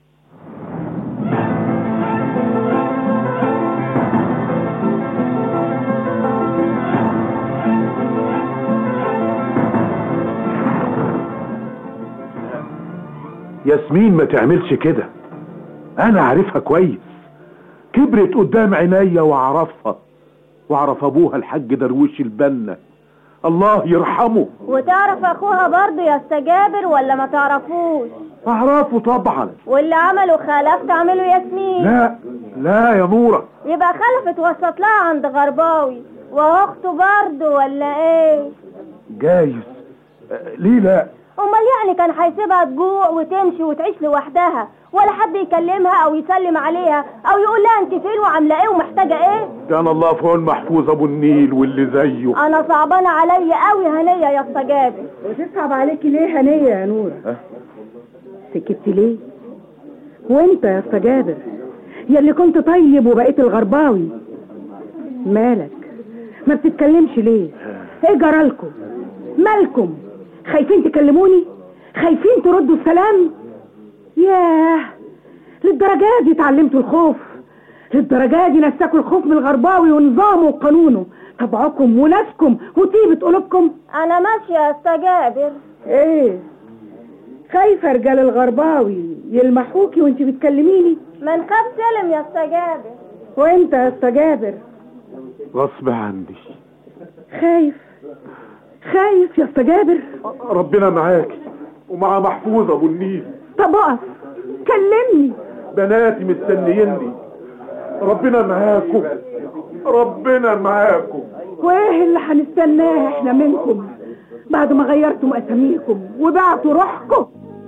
ياسمين ما تعملش كده انا عارفها كويس كبرت قدام عينيا واعرفها واعرف ابوها الحاج درويش البنا الله يرحمه وتعرف اخوها برضه يا أستاذ جابر ولا ما تعرفوش اعرفه طبعا واللي عمله خلف تعمله ياسمين لا لا يا نورة يبقى خلف اتوسط لها عند غرباوي واخته برضه ولا ايه جايز أه، ليه لا امال يعني كان هيسيبها تجوع وتمشي وتعيش لوحدها ولا حد يكلمها او يسلم عليها او يقول لها انت فين وعامله ايه ومحتاجه ايه كان الله في عون محفوظ ابو النيل واللي زيه انا صعبانه عليا قوي هنيه يا اسطى جابر وتصعب عليكي ليه هنية يا نورة سكتي ليه وانت يا اسطى جابر يا اللي كنت طيب وبقيت الغرباوي مالك ما بتتكلمش ليه ايه جرالكم مالكم خايفين تكلموني خايفين تردوا السلام ياه للدرجة دي اتعلمتوا الخوف للدرجة دي نساكوا الخوف من الغرباوي ونظامه وقانونه طبعكم وناسكم وطيبة قلوبكم انا ماشيه يا اسطى جابر ايه خايفة رجال الغرباوي يلمحوكي وانت بتكلميني ما نخاف سلم يا اسطى جابر وانت يا اسطى جابر غصب عني خايف خايف يا اسطى جابر ربنا معاك ومع محفوظ ابو النيل طب اقف كلمني بناتي مستنيني ربنا معاكم ربنا معاكم وايه اللي هنستناه احنا منكم بعد ما غيرتم اساميكم وبعتوا روحكم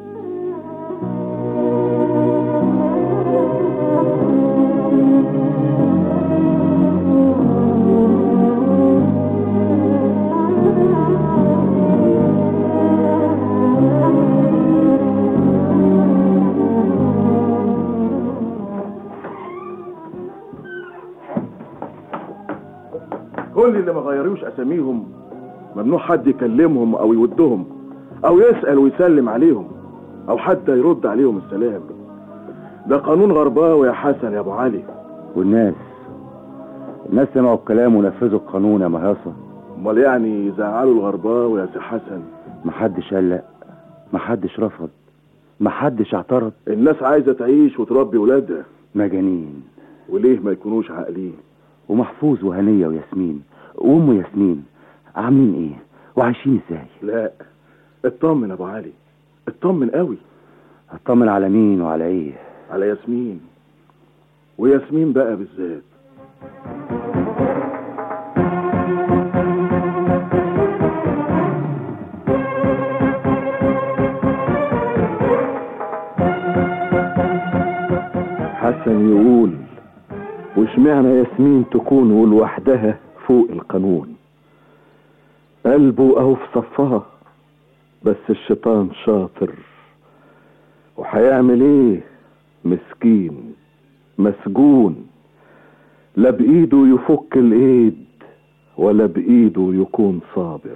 كل اللي ما غيروش اساميهم ممنوع حد يكلمهم او يودهم او يسأل ويسلم عليهم او حتى يرد عليهم السلام ده قانون غرباوي يا حسن يا ابو علي والناس الناس سمعوا الكلام ونفذوا القانون يا مهاصة امال يعني يزعلوا الغرباوي يا سي حسن محدش قال لا محدش رفض محدش اعترض الناس عايزه تعيش وتربي ولادها مجانين وليه ما يكونوش عاقلين ومحفوظ وهنية وياسمين وام ياسمين عاملين ايه وعايشين ازاي لا اطمن يا ابو علي اطمن قوي اطمن على مين وعلى ايه على ياسمين وياسمين بقى بالذات حسن يقول واشمعنى ياسمين تكون لوحدها فوق القانون قلبه اهو في صفها بس الشيطان شاطر وهيعمل ايه مسكين مسجون لا بايده يفك الايد ولا بايده يكون صابر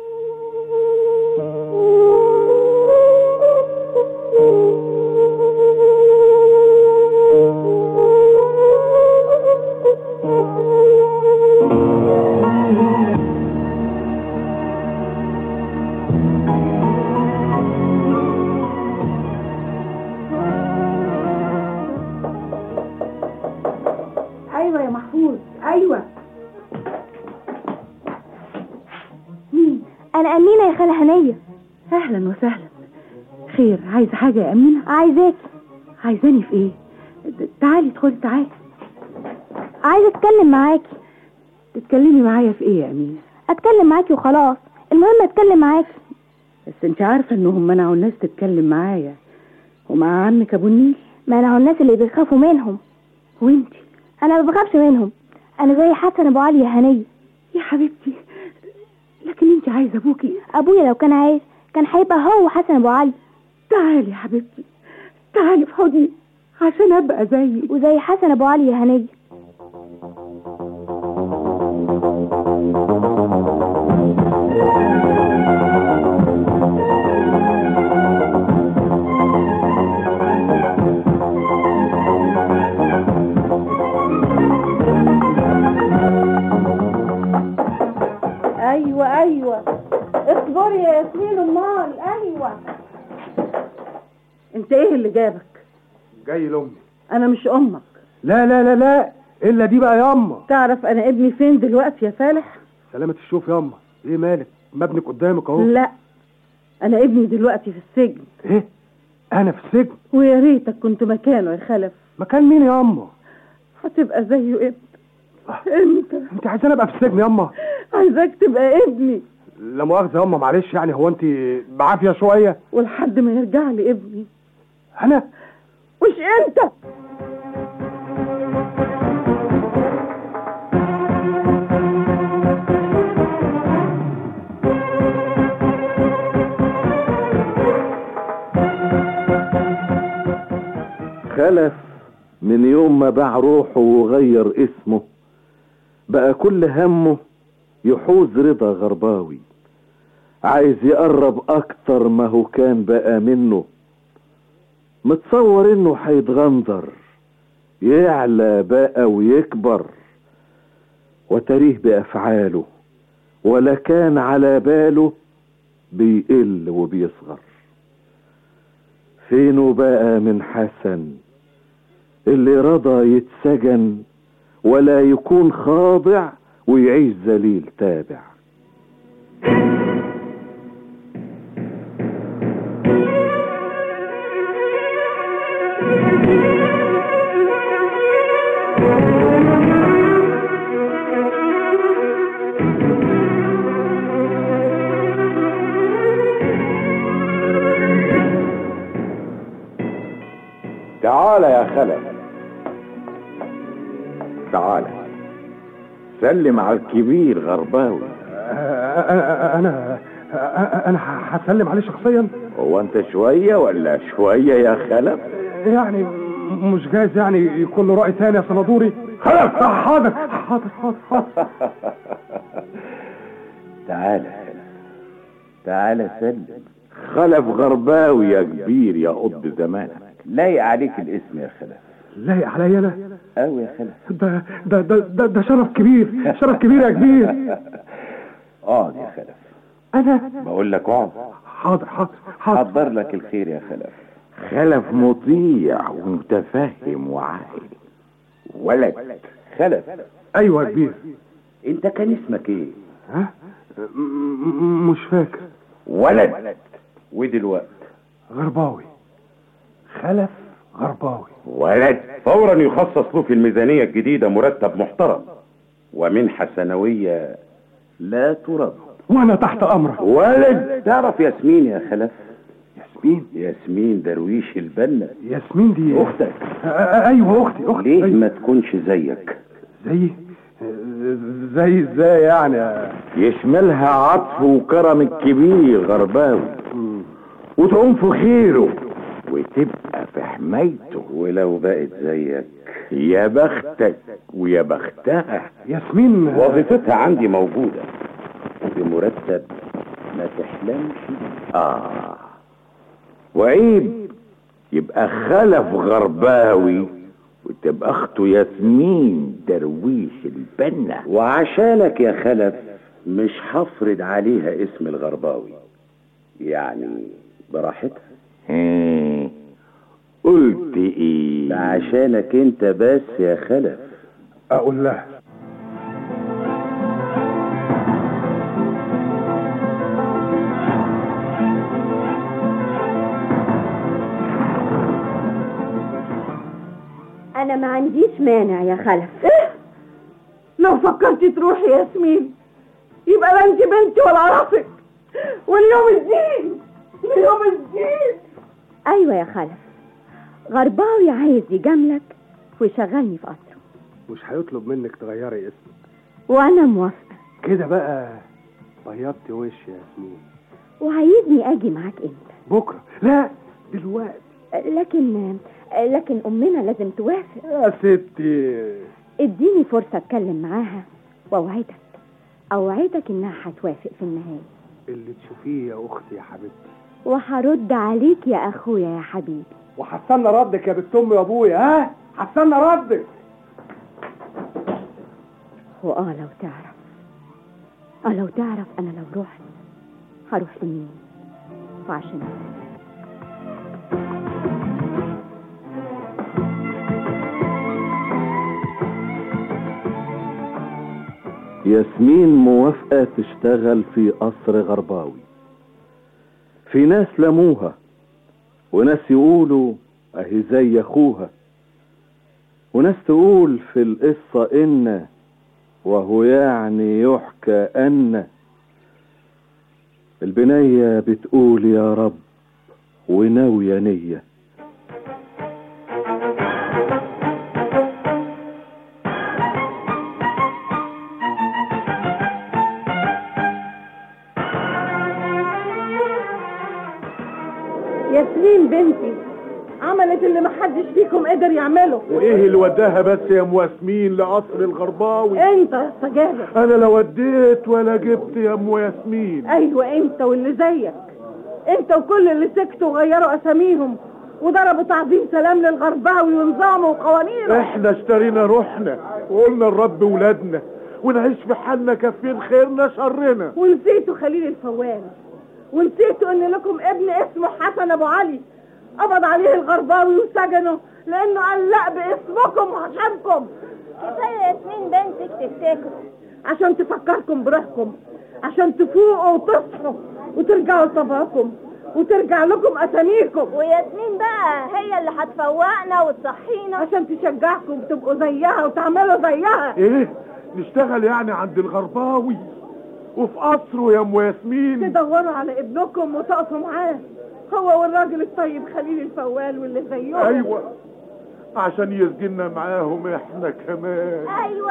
ايوه يا محفوظ ايوه مين انا امينه يا خاله هنيه اهلا وسهلا خير عايزه حاجه يا امينه عايزاكي عايزاني في ايه د- تعالي ادخلي تعالي عايزه اتكلم معاكي تتكلمي معايا في ايه يا امينه اتكلم معاكي وخلاص المهم اتكلم معاكي بس انت عارفه انهم منعوا الناس تتكلم معايا ومع عمك ابو النيل منعوا الناس اللي بيخافوا منهم وانتي انا ما بخافش منهم انا زي حسن ابو علي يا هنيه يا حبيبتي لكن انت عايزه ابوكي ابويا لو كان عايز كان هيبقى هو حسن ابو علي تعالي يا حبيبتي تعالي في حضني عشان ابقى زيك وزي حسن ابو علي يا هنيه ايوه ايوه اصبري يا ياسمين امال ايوه انت ايه اللي جابك جاي لامي انا مش امك لا لا لا لا الا دي بقى ياما تعرف انا ابني فين دلوقتي يا فالح سلامة الشوف ياما ايه مالك مبنك قدامك اهو لا انا ابني دلوقتي في السجن ايه انا في السجن ويا ريتك كنت مكانه يا خلف مكان مين ياما هتبقى زيه انت انت انت عايزاني ابقى في السجن ياما عايزاك تبقى ابني لا مؤاخذة ياما معلش يعني هو انت بعافية شوية ولحد ما يرجع لي ابني انا مش انت خلف من يوم ما باع روحه وغير اسمه بقى كل همه يحوز رضا غرباوي عايز يقرب اكتر ما هو كان بقى منه متصور انه هيتغندر يعلى بقى ويكبر وتريه بافعاله ولا كان على باله بيقل وبيصغر فينه بقى من حسن اللي رضى يتسجن ولا يكون خاضع ويعيش ذليل تابع تعال يا خلف تعال سلم على الكبير غرباوي انا انا هسلم عليه شخصيا هو انت شوية ولا شوية يا خلف يعني مش جايز يعني يكون له رأي تاني يا صنادوري خلف حاضر حاضر حاضر حاضر تعال يا خلف تعال سلم خلف غرباوي يا كبير يا قط زمانك لايق عليك الاسم يا خلف لايق عليا انا قوي يا خلف ده ده ده ده, ده شرف كبير شرف كبير يا كبير اقعد يا خلف انا بقول لك اقعد حاضر حاضر حاضر حضر لك الخير يا خلف خلف مطيع ومتفهم وعاقل ولد خلف ايوه يا كبير انت كان اسمك ايه ها م- م- مش فاكر ولد ودلوقتي غرباوي خلف غرباوي ولد فورا يخصص له في الميزانية الجديدة مرتب محترم ومنحة سنوية لا ترد وانا تحت امرك ولد تعرف ياسمين يا خلف ياسمين ياسمين درويش البنا ياسمين دي اختك آه، آه، ايوه اختي اختي ليه أيوة. ما تكونش زيك زي آه، زي ازاي يعني يشملها عطف وكرم الكبير غرباوي وتقوم في خيره وتبقى في حمايته ولو بقت زيك يا بختك ويا بختها ياسمين آه، وظيفتها عندي موجودة بمرتب ما تحلمش بيه. اه وعيب يبقى خلف غرباوي وتبقى اخته ياسمين درويش البنا وعشانك يا خلف مش هفرض عليها اسم الغرباوي يعني براحتها هم، قلت ايه عشانك انت بس يا خلف اقول لها انا ما عنديش مانع يا خلف ايه لو فكرتي تروحي يا ياسمين يبقى لا انت بنتي ولا اعرفك واليوم الدين اليوم الدين ايوه يا خلف غرباوي عايز يجاملك ويشغلني في قصره مش هيطلب منك تغيري اسمك وانا موافقه كده بقى بيضتي وش يا ياسمين وعايزني اجي معاك امتى بكره لا دلوقتي لكن لكن امنا لازم توافق يا ستي اديني فرصه اتكلم معاها واوعدك اوعدك انها هتوافق في النهايه اللي تشوفيه يا اختي يا حبيبتي وهرد عليك يا اخويا يا حبيبي وهستنى ردك يا بنت امي وابويا ها هستنى ردك واه لو تعرف اه لو تعرف انا لو رحت هروح لمين وعشان إيه. ياسمين موافقة تشتغل في قصر غرباوي في ناس لموها وناس يقولوا اهي زي اخوها وناس تقول في القصة ان وهو يعني يحكى ان البنية بتقول يا رب وناوية نية ياسمين بنتي عملت اللي محدش فيكم قدر يعمله وايه اللي وداها بس يا ام ياسمين لقصر الغرباوي انت يا سجادة انا لا وديت ولا جبت يا ام ياسمين ايوه انت واللي زيك انت وكل اللي سكتوا وغيروا اساميهم وضربوا تعظيم سلام للغرباوي ونظامه وقوانينه احنا اشترينا روحنا وقلنا الرب ولادنا ونعيش في حالنا كفين خيرنا شرنا ونسيتوا خليل الفوال ونسيتوا ان لكم ابن اسمه حسن ابو علي قبض عليه الغرباوي وسجنه لانه علق باسمكم وعشانكم كفايه ياسمين بنتك تفتكروا عشان تفكركم بروحكم عشان تفوقوا وتصحوا وترجعوا لصفاكم وترجع لكم اساميكم وياسمين بقى هي اللي هتفوقنا وتصحينا عشان تشجعكم تبقوا زيها وتعملوا زيها ايه نشتغل يعني عند الغرباوي وفي قصره يا ام ياسمين تدوروا على ابنكم وتقفوا معاه هو والراجل الطيب خليل الفوال واللي زيهم ايوه عشان يسجننا معاهم احنا كمان ايوه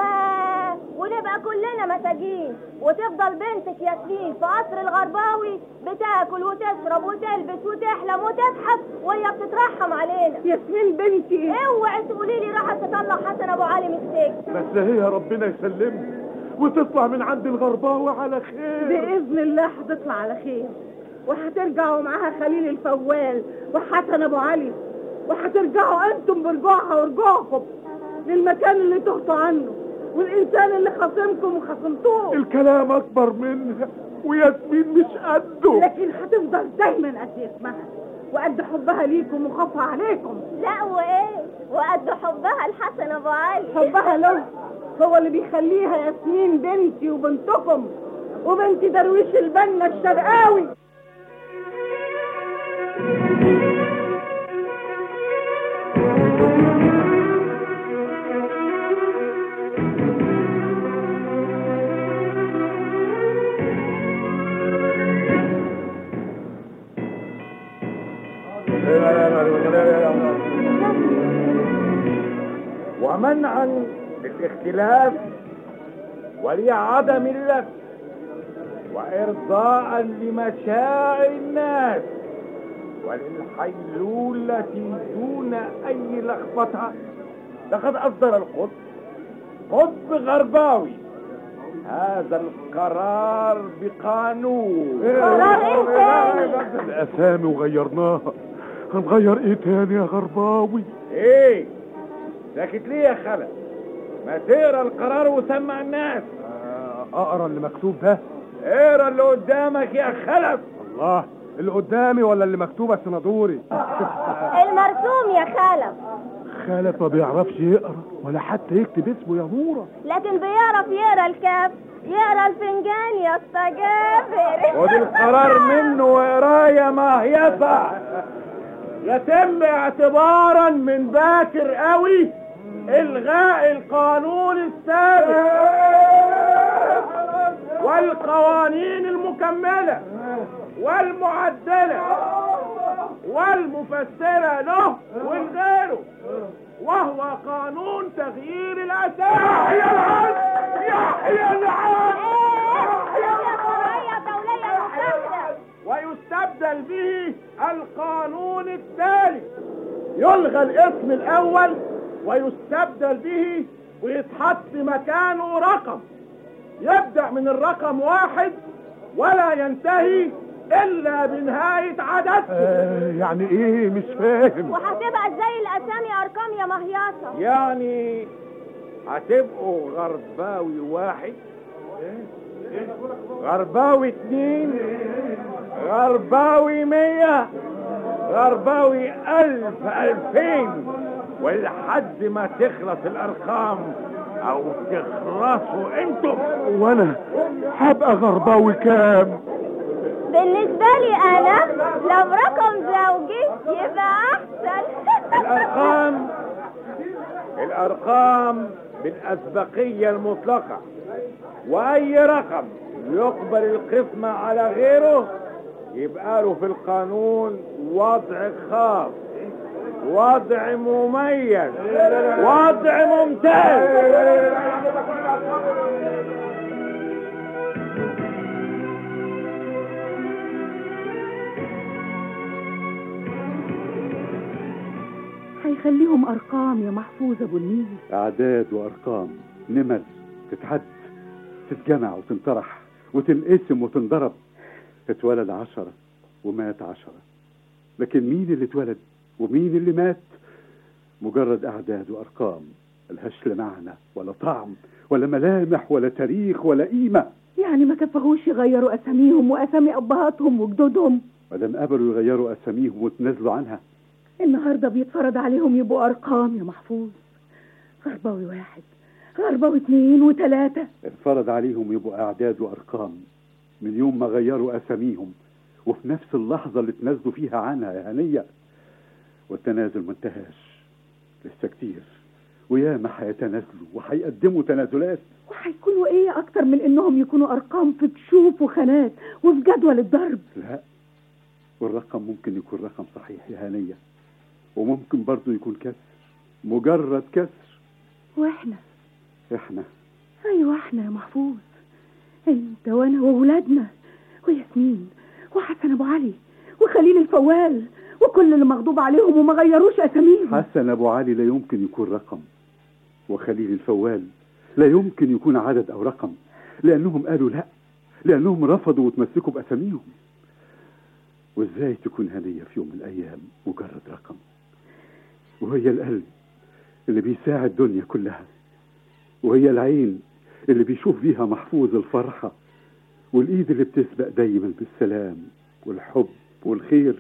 ونبقى كلنا مساجين وتفضل بنتك ياسمين في قصر الغرباوي بتاكل وتشرب وتلبس وتحلم وتضحك وهي بتترحم علينا ياسمين بنتي اوعي تقولي لي راحت تطلع حسن ابو علي من السجن بس هي ربنا يسلمها وتطلع من عند الغرباوي على خير باذن الله هتطلع على خير وهترجعوا معاها خليل الفوال وحسن ابو علي وهترجعوا انتم برجوعها ورجوعكم للمكان اللي تهتوا عنه والانسان اللي خاصمكم وخاصمتوه الكلام اكبر منها وياسمين مش قده لكن هتفضل دايما قد اسمها وقد حبها ليكم وخوفها عليكم لا وايه وقد حبها لحسن ابو علي حبها له هو اللي بيخليها ياسمين بنتي وبنتكم وبنت درويش البنا الشرقاوي ومنعا للاختلاف ولعدم اللف وإرضاء لمشاعر الناس وللحيلولة دون أي لخبطة لقد أصدر القطب قطب غرباوي هذا القرار بقانون قرار ايه تاني؟ الاسامي وغيرناها هنغير ايه تاني يا غرباوي ايه ساكت ليه يا خلف ما تقرا القرار وسمع الناس اقرا اللي مكتوب ده اقرا اللي قدامك يا خلف الله اللي قدامي ولا اللي مكتوب السنادوري المرسوم يا خالد خالد ما بيعرفش يقرا ولا حتى يكتب اسمه يا نوره لكن بيعرف يقرا الكاف يقرا الفنجان يا اسطى جابر خد القرار منه وقرايه مهيفه يتم اعتبارا من باكر قوي الغاء القانون السابق والقوانين المكمله والمعدله والمفسره له ولغيره وهو قانون تغيير الاسامي يحيى العدل يحيى العدل ويستبدل به القانون التالي يلغى الاسم الاول ويستبدل به ويتحط مكانه رقم يبدأ من الرقم واحد ولا ينتهي الا بنهاية عدد آه يعني ايه مش فاهم وهتبقى زي الاسامي ارقام يا مهياصه يعني هتبقوا غرباوي واحد غرباوي اتنين غرباوي مية غرباوي ألف ألفين ولحد ما تخلص الأرقام او تخلصوا انتم وانا هبقى غرباوي كام بالنسبة لي أنا لو رقم زوجي يبقى أحسن الارقام الارقام بالاسبقية المطلقة واي رقم يقبل القسمة على غيره يبقى له في القانون وضع خاص وضع مميز وضع ممتاز هيخليهم أرقام يا محفوظ أبو النيل أعداد وأرقام نمر تتعد تتجمع وتنطرح وتنقسم وتنضرب اتولد عشرة ومات عشرة لكن مين اللي اتولد ومين اللي مات مجرد أعداد وأرقام ملهاش لا معنى ولا طعم ولا ملامح ولا تاريخ ولا قيمة يعني ما كفهوش يغيروا أساميهم وأسامي أبهاتهم وجدودهم مادام قبلوا يغيروا أساميهم وتنازلوا عنها النهاردة بيتفرض عليهم يبقوا أرقام يا محفوظ غرباوي واحد غرباوي اتنين وتلاتة اتفرض عليهم يبقوا أعداد وأرقام من يوم ما غيروا أساميهم وفي نفس اللحظة اللي تنازلوا فيها عنها يا هنية والتنازل ما انتهاش لسه كتير وياما هيتنازلوا وهيقدموا تنازلات وهيكونوا ايه اكتر من انهم يكونوا ارقام في كشوف وخانات وفي جدول الضرب لا والرقم ممكن يكون رقم صحيح يا هنية وممكن برضه يكون كسر مجرد كسر واحنا احنا ايوه احنا يا محفوظ انت وانا وولادنا وياسمين وحسن ابو علي وخليل الفوال وكل اللي مغضوب عليهم وما غيروش اساميهم حسن ابو علي لا يمكن يكون رقم وخليل الفوال لا يمكن يكون عدد او رقم لانهم قالوا لا لانهم رفضوا وتمسكوا باساميهم وازاي تكون هديه في يوم من الايام مجرد رقم وهي القلب اللي بيساعد الدنيا كلها وهي العين اللي بيشوف بيها محفوظ الفرحة والإيد اللي بتسبق دايما بالسلام والحب والخير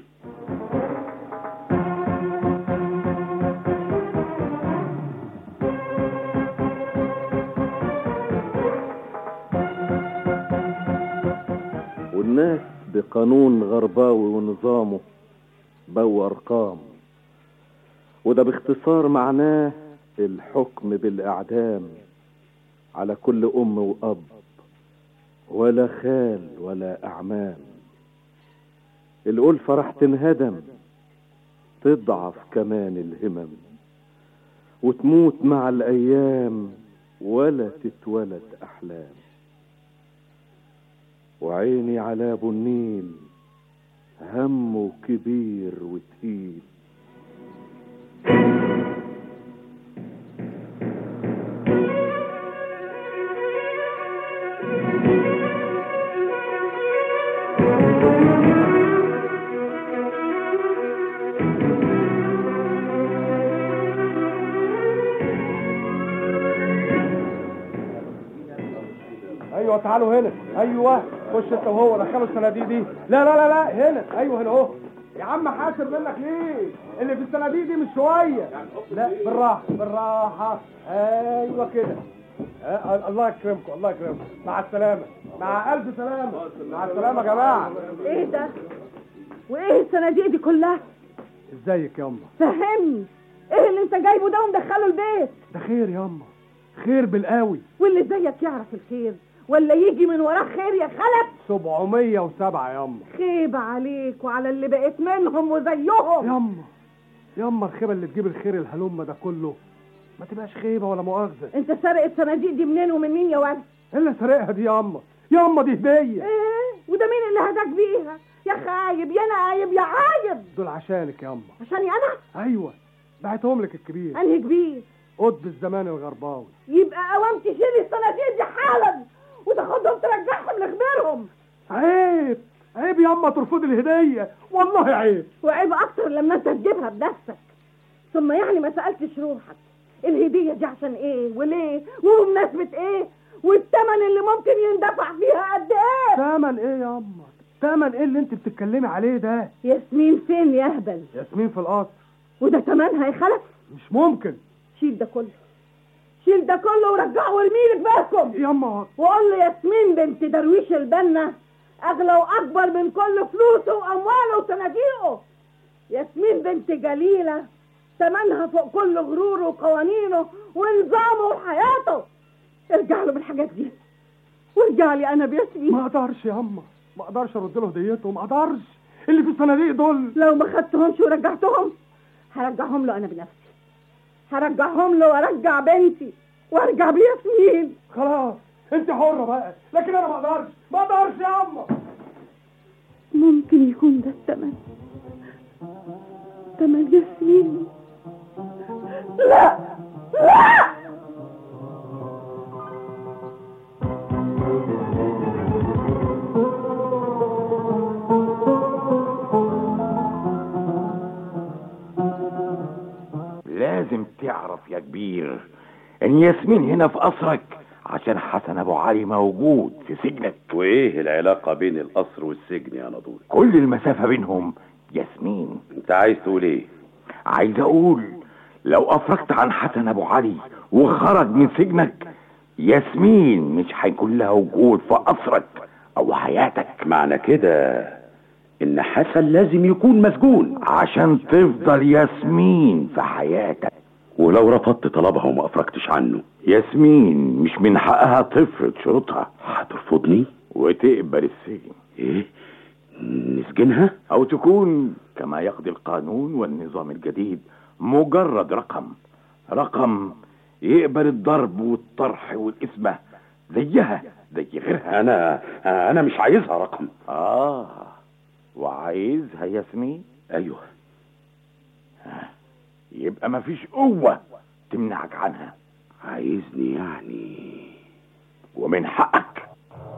والناس بقانون غرباوي ونظامه بقوا أرقام وده باختصار معناه الحكم بالإعدام على كل أم وأب ولا خال ولا أعمام الألفة راح تنهدم تضعف كمان الهمم وتموت مع الأيام ولا تتولد أحلام وعيني على أبو النيل همه كبير وتقيل ايوه تعالوا هنا ايوه خش انت وهو دخلوا الصناديق دي لا لا لا لا هنا ايوه هنا اهو يا عم حاسب منك ليه اللي في الصناديق دي مش شويه لا بالراحه بالراحه ايوه كده آه الله يكرمكم الله يكرمكم مع السلامه مع الف سلامه مع السلامه يا جماعه ايه ده وايه الصناديق دي كلها ازيك يا امه فهمني ايه اللي انت جايبه ده ومدخله البيت ده خير يا امه خير بالقوي واللي زيك يعرف الخير ولا يجي من وراه خير يا خلف 707 يا امه خيبة عليك وعلى اللي بقيت منهم وزيهم يا امه يا امه الخيبه اللي تجيب الخير الهلمه ده كله ما تبقاش خيبه ولا مؤاخذه انت سارق الصناديق دي منين ومن مين يا ولد ايه اللي سارقها دي يا امه يا امه دي هديه ايه وده مين اللي هداك بيها يا خايب يا نايب يا عايب دول عشانك يا امه عشاني انا ايوه بعتهم لك الكبير انهي كبير قطب الزمان الغرباوي يبقى اوام تشيل الصناديق دي حالا وتاخدهم ترجعهم لخبيرهم عيب عيب يا اما ترفض الهديه والله عيب وعيب اكتر لما انت تجيبها بنفسك ثم يعني ما سالتش روحك الهديه دي عشان ايه وليه وبمناسبه ايه والثمن اللي ممكن يندفع فيها قد ايه ثمن ايه يا اما ثمن ايه اللي انت بتتكلمي عليه ده ياسمين فين يا اهبل ياسمين في القصر وده ثمنها يا خلف مش ممكن شيل ده كله شيل شيل ده كله ورجعه وارميه لك يما وقول له ياسمين بنت درويش البنا اغلى واكبر من كل فلوسه وامواله وصناديقه ياسمين بنت جليله تمنها فوق كل غروره وقوانينه ونظامه وحياته ارجع له بالحاجات دي وارجع لي انا بياسمين ما اقدرش يما ما اقدرش ارد له هديته ما اقدرش اللي في الصناديق دول لو ما خدتهمش ورجعتهم هرجعهم له انا بنفسي هرجعهم له وارجع بنتي وارجع بياسمين خلاص انت حرة بقى لكن انا ما اقدرش ما اقدرش يا اما ممكن يكون ده الثمن ثمن ياسمين لا لا لازم تعرف يا كبير ان ياسمين هنا في قصرك عشان حسن ابو علي موجود في سجنك وايه العلاقة بين القصر والسجن يا نضور كل المسافة بينهم ياسمين انت عايز تقول ايه عايز اقول لو افرجت عن حسن ابو علي وخرج من سجنك ياسمين مش هيكون لها وجود في قصرك او حياتك معنى كده ان حسن لازم يكون مسجون عشان تفضل ياسمين في حياتك ولو رفضت طلبها وما افرجتش عنه ياسمين مش من حقها تفرض شروطها هترفضني وتقبل السجن ايه نسجنها او تكون كما يقضي القانون والنظام الجديد مجرد رقم رقم يقبل الضرب والطرح والإسمة زيها زي غيرها انا انا مش عايزها رقم اه وعايزها ياسمين ايوه يبقى مفيش قوة تمنعك عنها عايزني يعني ومن حقك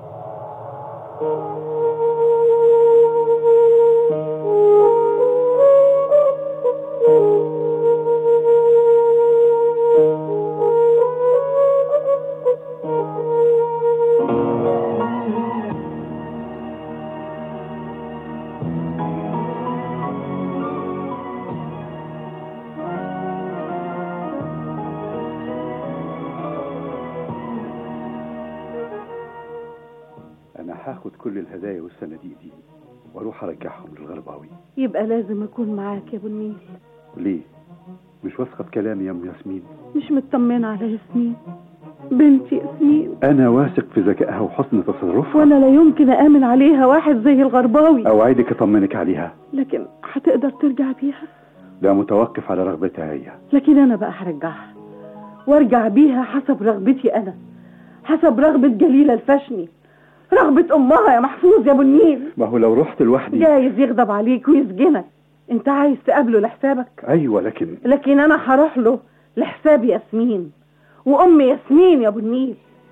انا هاخد كل الهدايا والصناديق دي واروح ارجعهم للغرباوي يبقى لازم اكون معاك يا ابو النيل ليه مش واثقه في كلامي يا ام ياسمين مش مطمنة على ياسمين بنتي ياسمين انا واثق في ذكائها وحسن تصرفها وانا لا يمكن امن عليها واحد زي الغرباوي اوعدك اطمنك عليها لكن هتقدر ترجع بيها ده متوقف على رغبتها هي لكن انا بقى هرجعها وارجع بيها حسب رغبتي انا حسب رغبة جليلة الفشني رغبة امها يا محفوظ يا ابو النيل ما هو لو رحت لوحدي جايز يغضب عليك ويسجنك انت عايز تقابله لحسابك ايوه لكن لكن انا هروح له لحساب ياسمين وام ياسمين يا ابو النيل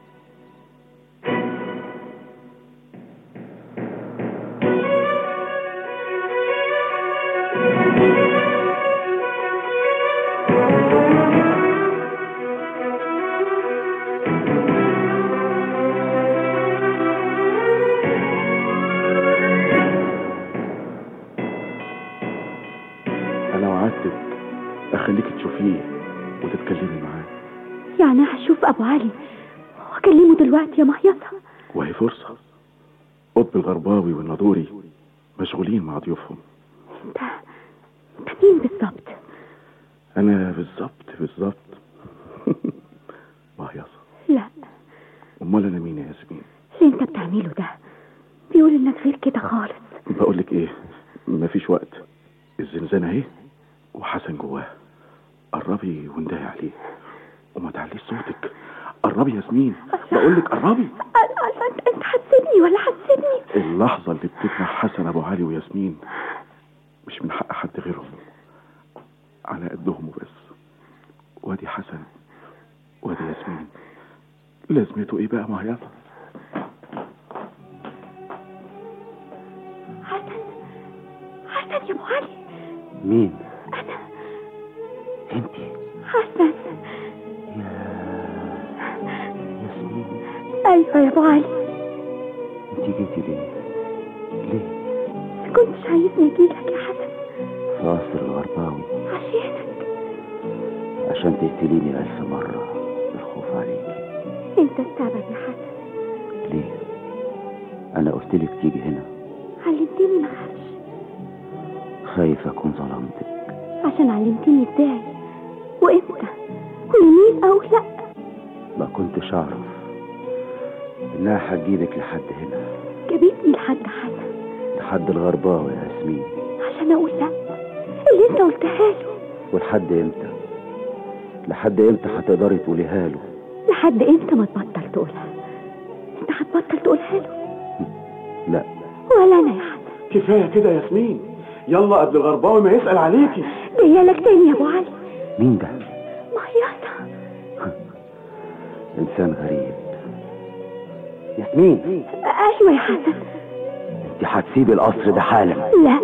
انا وعدتك اخليك تشوفيه وتتكلمي معاه يعني هشوف ابو علي واكلمه دلوقتي يا مهيصة وهي فرصة قطب الغرباوي والنضوري مشغولين مع ضيوفهم انت انت مين بالظبط انا بالظبط بالظبط مهيصة لا امال انا مين يا ياسمين اللي انت بتعمله ده بيقول انك غير كده خالص بقول لك ايه مفيش وقت الزنزانة اهي وحسن جواه قربي واندهي عليه وما تعليش صوتك قربي يا ياسمين بقول لك قربي انت انت هتسيبني ولا هتسيبني اللحظة اللي بتجمع حسن أبو علي وياسمين مش من حق حد غيرهم على قدهم وبس وادي حسن وادي ياسمين لازمته ايه بقى مهيصة حسن حسن يا ابو علي مين انا انت حسن ياسمين ايوه يا ابو علي انت جيتي ليه ليه ما كنتش عايزني اجيلك يا حسن في قصر الغرباوي عشانك عشان تقتليني ألف مرة بالخوف عليك انت السبب يا حسن ليه انا قلت لك تيجي هنا علمتني ما اخافش خايف اكون ظلمتك عشان علمتني ازاي وامتى ولمين اقول لا ما كنتش اعرف انها هتجيلك لحد هنا جابتني لحد حسن لحد الغرباوي يا ياسمين عشان اقول لا اللي انت قلتها له ولحد امتى لحد امتى هتقدري تقوليها له لحد امتى ما تبطل تقولها انت هتبطل تقولها له لا ولا انا يا حسن كفايه كده يا ياسمين يلا قبل الغرباوي ما يسال عليكي جايه لك تاني يا ابو علي مين ده مهيصه انسان غريب ياسمين ايوه يا حسن انت هتسيبي القصر ده حالا لا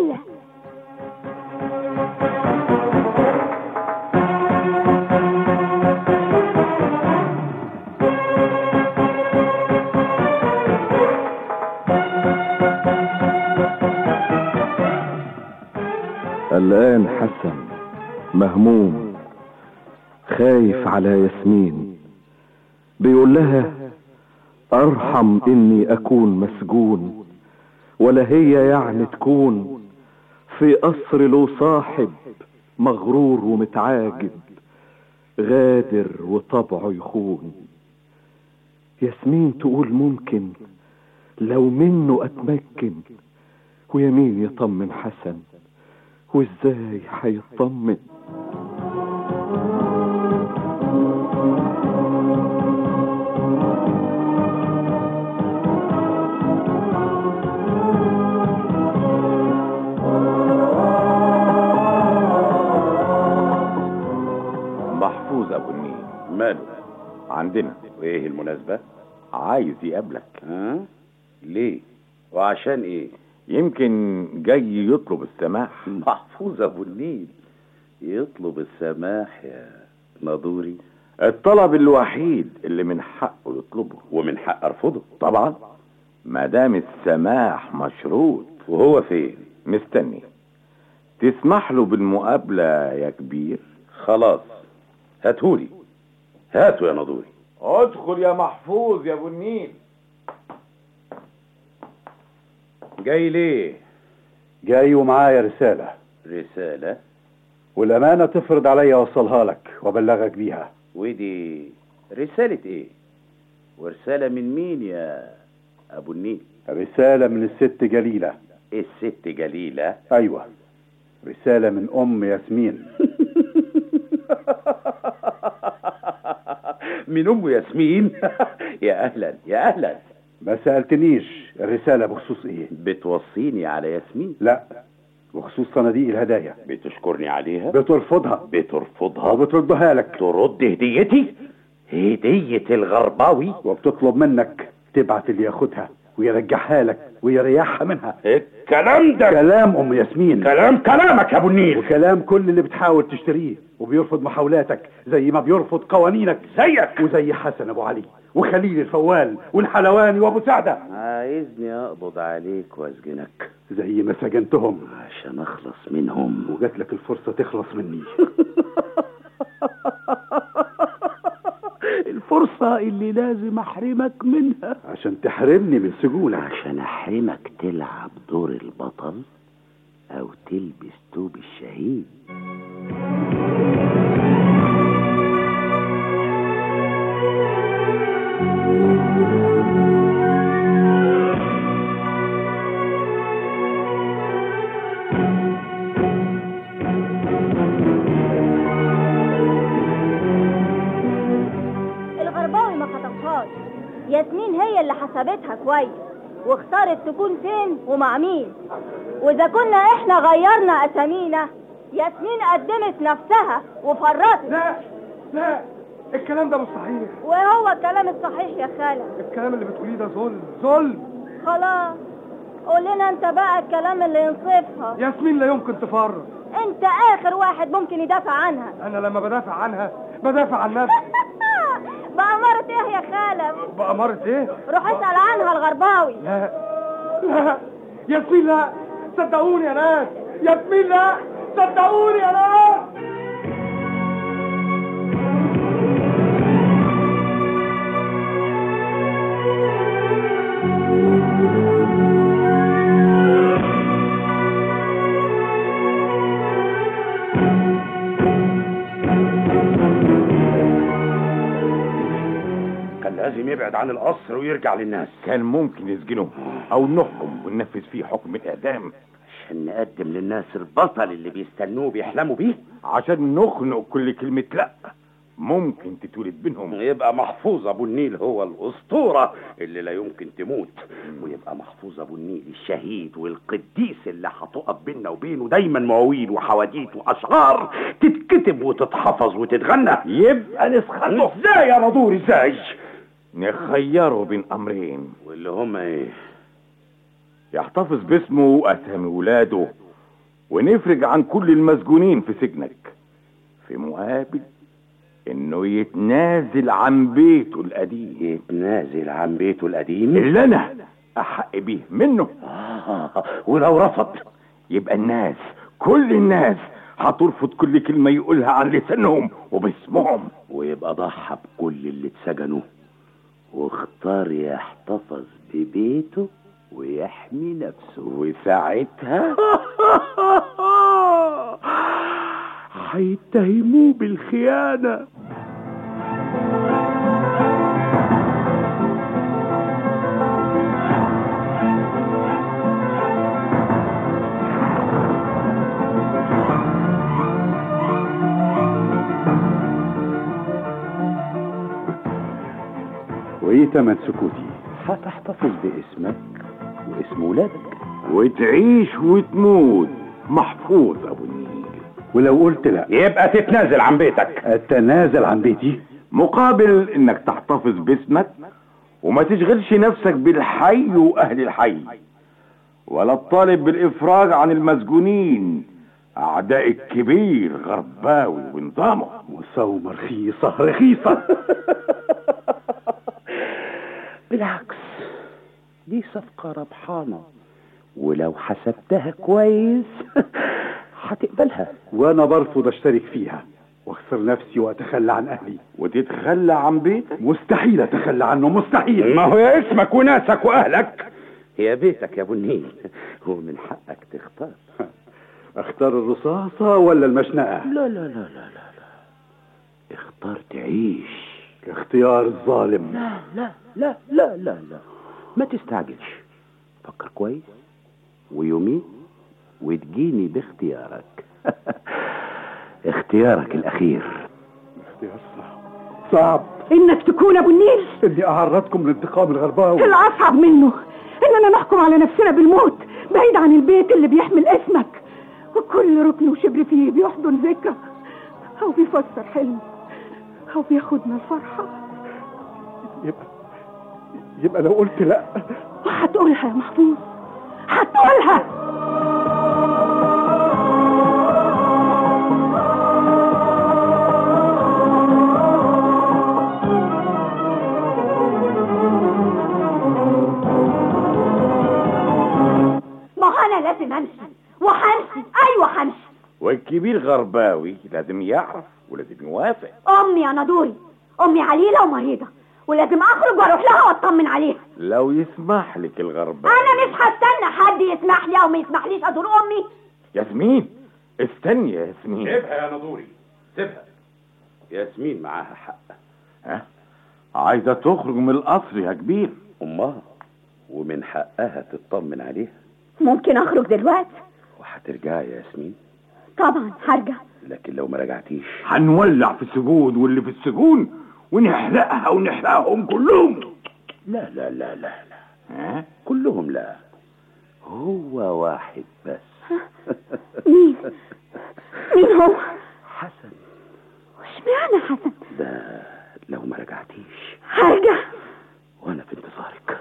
الآن حسن مهموم خايف على ياسمين بيقول لها أرحم إني أكون مسجون ولا هي يعني تكون في قصر له صاحب مغرور ومتعاجب غادر وطبعه يخون ياسمين تقول ممكن لو منه أتمكن ويمين يطمن حسن وازاي هيطمن محفوظ ابو النيل ماله عندنا وايه المناسبة عايز يقابلك ها ليه وعشان ايه يمكن جاي يطلب السماح محفوظ ابو النيل يطلب السماح يا نادوري الطلب الوحيد اللي من حقه يطلبه ومن حق ارفضه طبعا ما دام السماح مشروط وهو فين مستني تسمح له بالمقابلة يا كبير خلاص هاتهولي هاتوا يا نادوري ادخل يا محفوظ يا ابو النيل جاي ليه جاي ومعايا رسالة رسالة والأمانة تفرض عليا أوصلها لك وأبلغك بيها ودي رسالة ايه ورسالة من مين يا ابو النيل رسالة من الست جليلة الست جليلة أيوة رسالة من أم ياسمين من ام ياسمين يا اهلا يا اهلا ما سألتنيش الرسالة بخصوص إيه بتوصيني على ياسمين لا بخصوص صناديق الهدايا بتشكرني عليها بترفضها بترفضها وبتردها لك ترد هديتي هدية الغرباوي وبتطلب منك تبعت اللي ياخدها ويرجعها لك ويريحها منها الكلام ده كلام ام ياسمين كلام كلامك يا ابو النيل وكلام كل اللي بتحاول تشتريه وبيرفض محاولاتك زي ما بيرفض قوانينك زيك وزي حسن ابو علي وخليل الفوال والحلواني وابو سعده عايزني اقبض عليك واسجنك زي ما سجنتهم عشان اخلص منهم وجات لك الفرصه تخلص مني الفرصة اللي لازم احرمك منها عشان تحرمني من سجونك عشان احرمك تلعب دور البطل او تلبس توب الشهيد الغرباوي ما خطفهاش ياسمين هي اللي حسبتها كويس واختارت تكون فين ومع مين واذا كنا احنا غيرنا اسامينا ياسمين قدمت نفسها وفرطت لا لا الكلام ده مش صحيح وهو الكلام الصحيح يا خالد الكلام اللي بتقوليه ده ظلم ظلم خلاص قول لنا انت بقى الكلام اللي ينصفها ياسمين لا يمكن تفرط انت اخر واحد ممكن يدافع عنها انا لما بدافع عنها بدافع عن نفسي بأمارة ايه يا خالد بأمارة ايه روح اسأل عنها الغرباوي لا لا ياسمين لا صدقوني يا ناس ياسمين لا صدقوني يا ناس عن القصر ويرجع للناس كان ممكن يسجنه او نحكم وننفذ فيه حكم الاعدام عشان نقدم للناس البطل اللي بيستنوه بيحلموا بيه عشان نخنق كل كلمة لا ممكن تتولد بينهم يبقى محفوظ ابو النيل هو الاسطوره اللي لا يمكن تموت ويبقى محفوظ ابو النيل الشهيد والقديس اللي هتقف بيننا وبينه دايما مواويل وحواديت واشعار تتكتب وتتحفظ وتتغنى يبقى نسخنه ازاي يا ندور ازاي نخيره بين امرين واللي هما ايه يحتفظ باسمه واسامي ولاده ونفرج عن كل المسجونين في سجنك في مقابل انه يتنازل عن بيته القديم يتنازل عن بيته القديم اللي انا احق بيه منه آه ولو رفض يبقى الناس كل الناس هترفض كل كلمة يقولها عن لسانهم وباسمهم ويبقى ضحى بكل اللي اتسجنوا واختار يحتفظ ببيته ويحمي نفسه وساعتها هيتهموه بالخيانة وايه تمن سكوتي هتحتفظ باسمك واسم ولادك وتعيش وتموت محفوظ ابو النيل ولو قلت لا يبقى تتنازل عن بيتك اتنازل عن بيتي مقابل انك تحتفظ باسمك وما تشغلش نفسك بالحي واهل الحي ولا تطالب بالافراج عن المسجونين اعداء الكبير غرباوي ونظامه مساومة رخيصة رخيصة بالعكس دي صفقة ربحانة ولو حسبتها كويس هتقبلها وانا برفض اشترك فيها واخسر نفسي واتخلى عن اهلي وتتخلى عن بيتك مستحيل اتخلى عنه مستحيل ما هو يا اسمك وناسك واهلك هي بيتك يا ابو النيل ومن حقك تختار اختار الرصاصة ولا المشنقة لا لا لا لا لا, لا. اختار تعيش اختيار الظالم لا لا لا لا لا لا ما تستعجلش فكر كويس ويومين وتجيني باختيارك اختيارك الاخير اختيار صعب صعب انك تكون ابو النيل اني اعرضكم لانتقام الغرباوي الاصعب منه اننا نحكم على نفسنا بالموت بعيد عن البيت اللي بيحمل اسمك وكل ركن وشبر فيه بيحضن ذكرى او بيفسر حلم او بياخدنا الفرحة يبقى يبقى لو قلت لا وهتقولها يا محفوظ هتقولها ما هو انا لازم امشي وهمشي ايوه همشي والكبير غرباوي لازم يعرف ولازم يوافق امي يا نادوري امي عليله ومريضه ولازم اخرج واروح لها واطمن عليها لو يسمح لك الغرباوي انا مش هستنى حد يسمح لي او ما يسمحليش ازور امي ياسمين استني يا ياسمين سيبها يا نادوري سيبها ياسمين معاها حق ها عايزة تخرج من القصر يا كبير امها ومن حقها تطمن عليها ممكن اخرج دلوقتي وهترجعي يا ياسمين طبعا هرجع لكن لو ما رجعتيش هنولع في السجون واللي في السجون ونحرقها ونحرقهم كلهم لا لا لا لا لا ها كلهم لا هو واحد بس مين مين هو حسن واشمعنى حسن ده لو ما رجعتيش هرجع وانا في انتظارك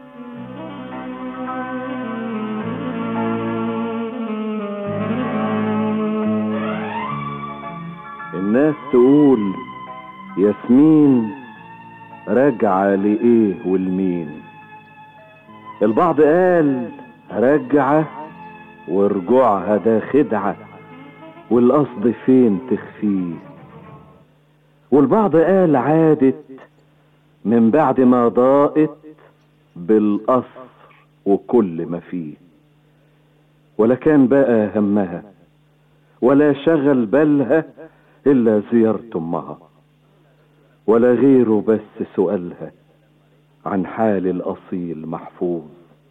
الناس تقول ياسمين راجعة لإيه والمين البعض قال راجعة ورجوعها ده خدعة والقصد فين تخفيه والبعض قال عادت من بعد ما ضاقت بالقصر وكل ما فيه ولا كان بقى همها ولا شغل بالها إلا زيارة أمها ولا غيره بس سؤالها عن حال الأصيل محفوظ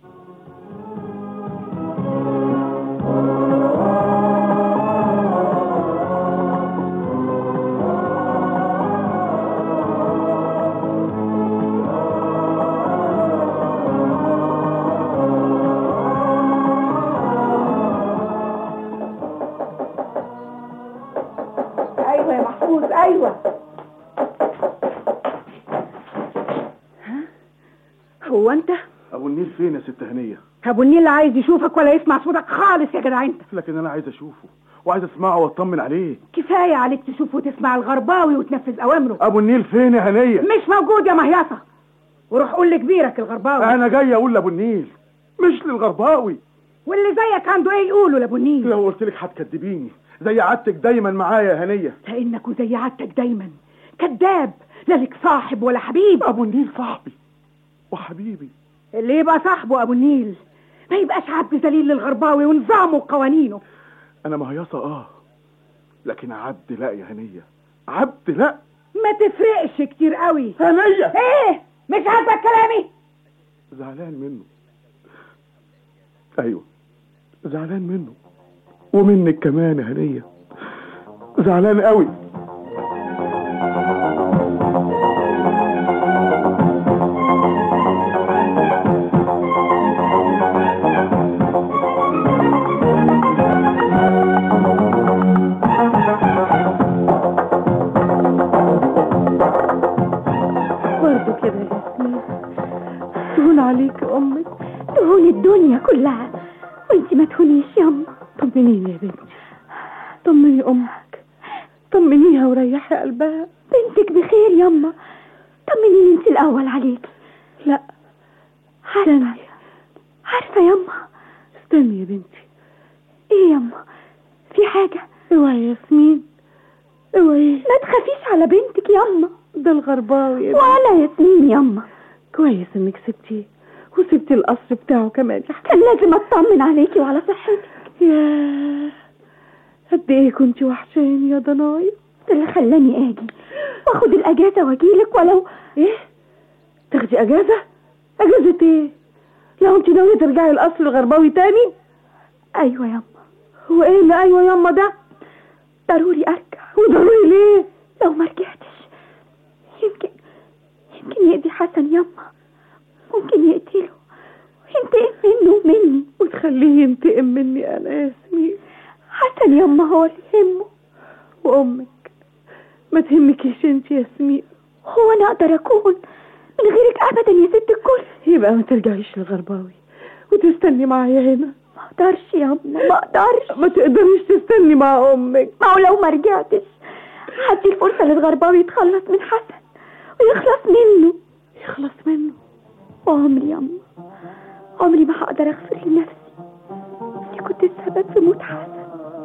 ايوه يا محفوظ ايوه هو انت ابو النيل فين يا ست هنيه ابو النيل لا عايز يشوفك ولا يسمع صوتك خالص يا جدع انت لكن انا عايز اشوفه وعايز اسمعه واطمن عليه كفايه عليك تشوف وتسمع الغرباوي وتنفذ اوامره ابو النيل فين يا هنيه مش موجود يا مهيصه وروح قول لكبيرك الغرباوي انا جاي اقول لابو النيل مش للغرباوي واللي زيك عنده ايه يقوله لابو النيل لو قلت لك هتكدبيني زي عادتك دايما معايا يا هنيه لانك وزي عادتك دايما كذاب لا لك صاحب ولا حبيب ابو النيل صاحبي وحبيبي اللي يبقى صاحبه ابو النيل ما يبقاش عبد ذليل للغرباوي ونظامه وقوانينه انا مهيصه اه لكن عبد لا يا هنيه عبد لا ما تفرقش كتير قوي هنيه ايه مش عاجبك كلامي زعلان منه ايوه زعلان منه ومنك كمان يا هنيه زعلان قوي برضه كده يا ياسمين تهون عليك امك تهون الدنيا كلها وانت ما تهونيش ياما طمنيني يا بنتي طمني امك طمنيها وريحي قلبها بنتك بخير ياما طمنيني انت الاول عليك لا عارفه عارفه ياما استني يا بنتي ايه ياما في حاجه اوعي يا ياسمين اوعي ما تخافيش على بنتك ياما ده الغرباوي يا بنتي. وعلى ياسمين ياما كويس انك سبتيه وسبتي القصر بتاعه كمان يا كان لازم اطمن عليكي وعلى صحتك ياه قد ايه كنت وحشاني يا ضنايا ده اللي خلاني اجي واخد الاجازه واجيلك ولو ايه تاخدي اجازه اجازه ايه لو انت ناويه ترجعي القصر الغرباوي تاني ايوه ياما هو ايه اللي ايوه ياما ده ضروري ارجع وضروري ليه لو ما رجعتش يمكن يمكن يأذي حسن ياما ممكن يقتله وينتقم منه ومني وتخليه ينتقم مني انا يا ياسمين حسن ياما هو اللي يهمه وامك ما تهمكيش انت يا ياسمين هو انا اقدر اكون من غيرك ابدا يا ست الكل يبقى ما ترجعيش للغرباوي وتستني معايا هنا ما اقدرش ياما ما اقدرش ما تقدريش تستني مع امك ما هو لو ما رجعتش هدي الفرصه للغرباوي يتخلص من حسن ويخلص منه يخلص منه وعمري ياما عمري ما هقدر اغفر لنفسي اني كنت السبب في موت حسن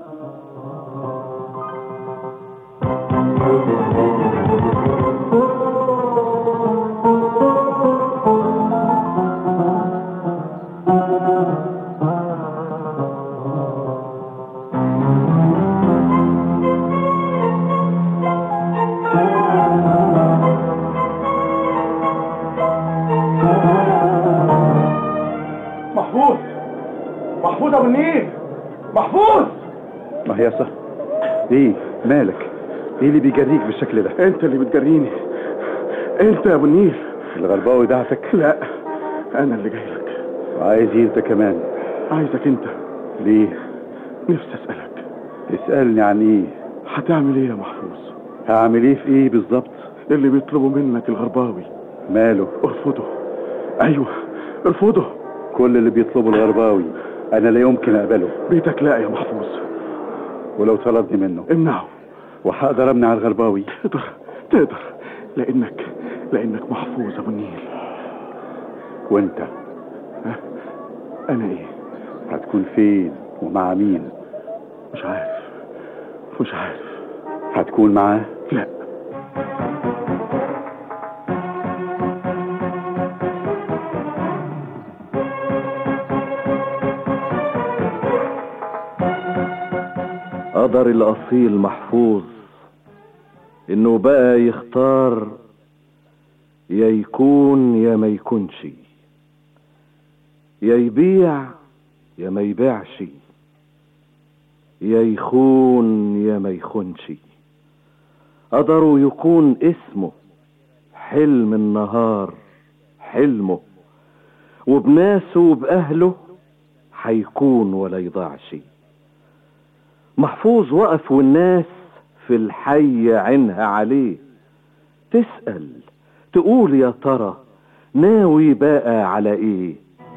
محفوظ محفوظ ابو النيل محفوظ مهيصة ايه مالك ايه اللي بيجريك بالشكل ده انت اللي بتجريني انت يا ابو النيل الغرباوي بعتك لا انا اللي جاي لك وعايز ايه انت كمان عايزك انت ليه نفسي اسالك اسألني عن ايه هتعمل ايه يا محفوظ هعمل ايه في ايه بالظبط اللي بيطلبوا منك الغرباوي ماله ارفضه ايوه ارفضه كل اللي بيطلبه الغرباوي انا لا يمكن اقبله بيتك لا يا محفوظ ولو طلبني منه امنعه وهقدر امنع الغرباوي تقدر تقدر لانك لانك محفوظ ابو النيل وانت ها؟ انا ايه هتكون فين ومع مين مش عارف مش عارف هتكون معاه لا قدر الأصيل محفوظ إنه بقى يختار يا يكون يا ما يكونش يا يبيع يا ما يبيعش يا يخون يا ما يخونش قدروا يكون اسمه حلم النهار حلمه وبناسه وبأهله حيكون ولا يضيعش محفوظ وقف والناس في الحي عينها عليه تسأل تقول يا ترى ناوي بقى على ايه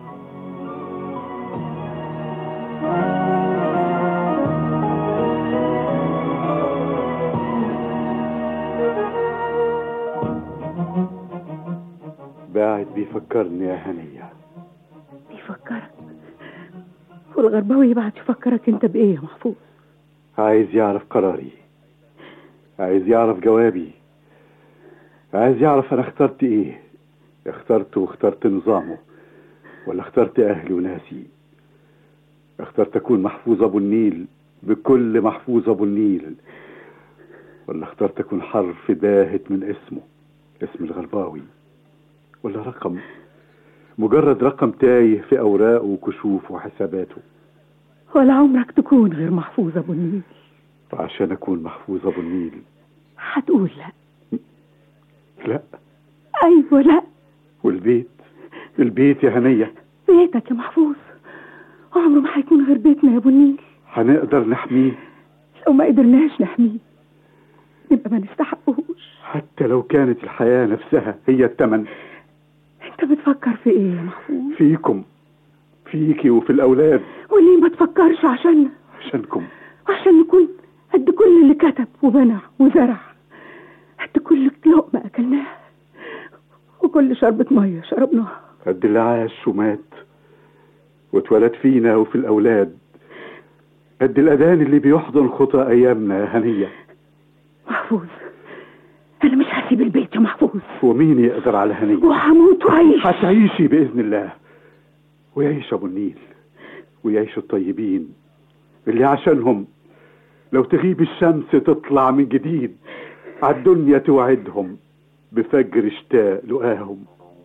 باعت بيفكرني يا هنية بيفكرك والغرباوي يبعت يفكرك انت بايه يا محفوظ عايز يعرف قراري عايز يعرف جوابي عايز يعرف انا اخترت ايه اخترت واخترت نظامه ولا اخترت اهلي وناسي اخترت اكون محفوظ ابو النيل بكل محفوظ ابو النيل ولا اخترت اكون حرف باهت من اسمه اسم الغرباوي ولا رقم مجرد رقم تايه في اوراقه وكشوفه وحساباته ولا عمرك تكون غير محفوظ ابو النيل فعشان اكون محفوظ ابو النيل هتقول لا لا ايوه لا والبيت البيت يا هنية بيتك يا محفوظ عمره ما هيكون غير بيتنا يا ابو النيل هنقدر نحميه لو ما قدرناش نحميه نبقى ما نستحقهوش حتى لو كانت الحياة نفسها هي التمن انت بتفكر في ايه يا محفوظ فيكم فيكي وفي الأولاد وليه ما تفكرش عشاننا عشانكم عشان نكون قد كل اللي كتب وبنى وزرع قد كل لقمة أكلناها وكل شربة مية شربناها قد اللي عاش ومات واتولد فينا وفي الأولاد قد الأذان اللي بيحضن خطى أيامنا يا هنية محفوظ أنا مش هسيب البيت يا محفوظ ومين يقدر على هنية وهموت وعيش هتعيشي بإذن الله ويعيش أبو النيل ويعيش الطيبين اللي عشانهم لو تغيب الشمس تطلع من جديد عالدنيا توعدهم بفجر اشتاق لقاهم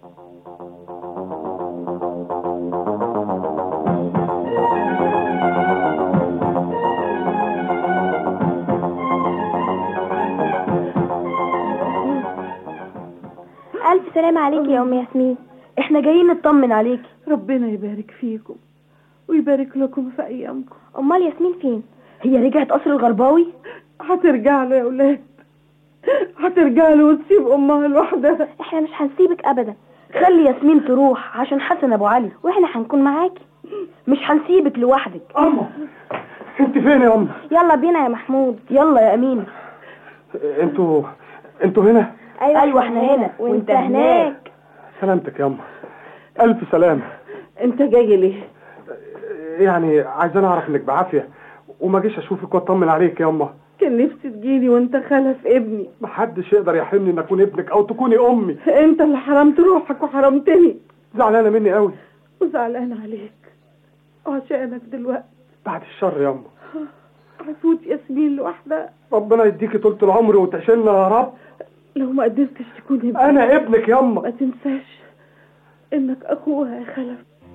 ألف سلام عليكي يا أم ياسمين احنا جايين نطمن عليكي ربنا يبارك فيكم ويبارك لكم في ايامكم أمال ياسمين فين؟ هي رجعت قصر الغرباوي؟ هترجع له يا ولاد هترجع له وتسيب امها لوحدها احنا مش هنسيبك أبدا خلي ياسمين تروح عشان حسن أبو علي واحنا هنكون معاكي مش هنسيبك لوحدك أما انت فين يا أم يلا بينا يا محمود يلا يا أمين انتوا انتوا هنا أيوة, أيوة احنا هنا وانت هناك سلامتك يا أم ألف سلامة انت جاي ليه يعني عايزين أعرف إنك بعافية وما جيش أشوفك وأطمن عليك يا أمه كان نفسي تجيلي وانت خلف ابني محدش يقدر يحرمني إن أكون ابنك أو تكوني أمي انت اللي حرمت روحك وحرمتني زعلانة مني قوي وزعلان عليك عشانك دلوقتي بعد الشر يا أمه هفوت ياسمين لوحدها ربنا يديكي طولة العمر وتعشلنا يا رب لو ما قدرتش تكون ابنك أنا ابنك يا أمه ما تنساش انك اخوها يا خلف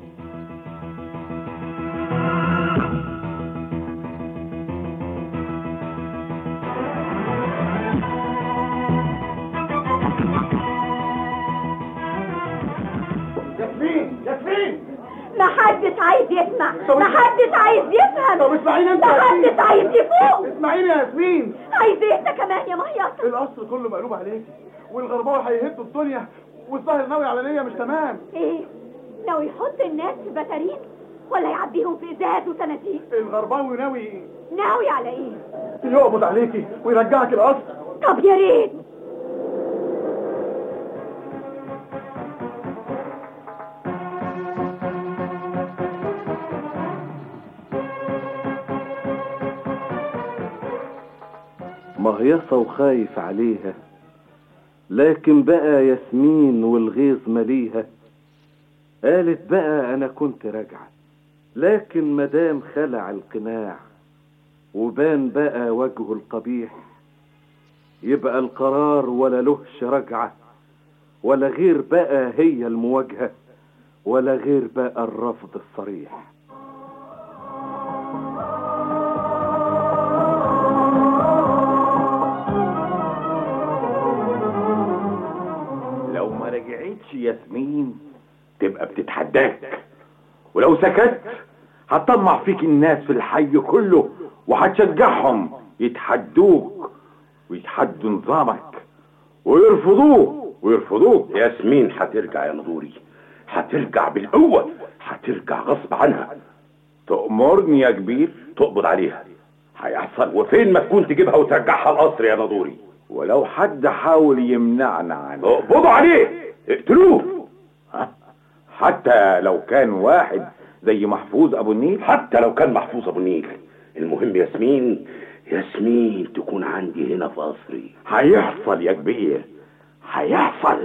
ياسمين ياسمين ما حدش عايز يسمع ما حدش عايز يفهم طب اسمعيني انت ما يا ياسمين. حدش عايز يفوق اسمعيني يا ياسمين عايز ايه انت كمان يا مهيص القصر كله مقلوب عليكي والغرباوي هيهدوا الدنيا والظاهر ناوي على نية مش تمام ايه ناوي يحط الناس في بتاريخ ولا يعبيهم في ازاز وسناديق الغرباوي ناوي ناوي على ايه يقبض عليكي ويرجعك القصر طب يا ريت مهيصة وخايف عليها لكن بقى ياسمين والغيظ مليها قالت بقى انا كنت راجعة لكن مدام خلع القناع وبان بقى وجهه القبيح يبقى القرار ولا لهش رجعة ولا غير بقى هي المواجهة ولا غير بقى الرفض الصريح لو ما رجعتش ياسمين تبقى بتتحداك ولو سكت هتطمع فيك الناس في الحي كله وهتشجعهم يتحدوك ويتحدوا نظامك ويرفضوه ويرفضوك ياسمين هترجع يا نضوري هترجع بالقوة هترجع غصب عنها تأمرني يا كبير تقبض عليها هيحصل وفين ما تكون تجيبها وترجعها القصر يا نضوري ولو حد حاول يمنعنا عنه اقبضوا عليه اقتلوه ها؟ حتى لو كان واحد زي محفوظ ابو النيل حتى لو كان محفوظ ابو النيل المهم ياسمين ياسمين تكون عندي هنا في قصري هيحصل يا كبير هيحصل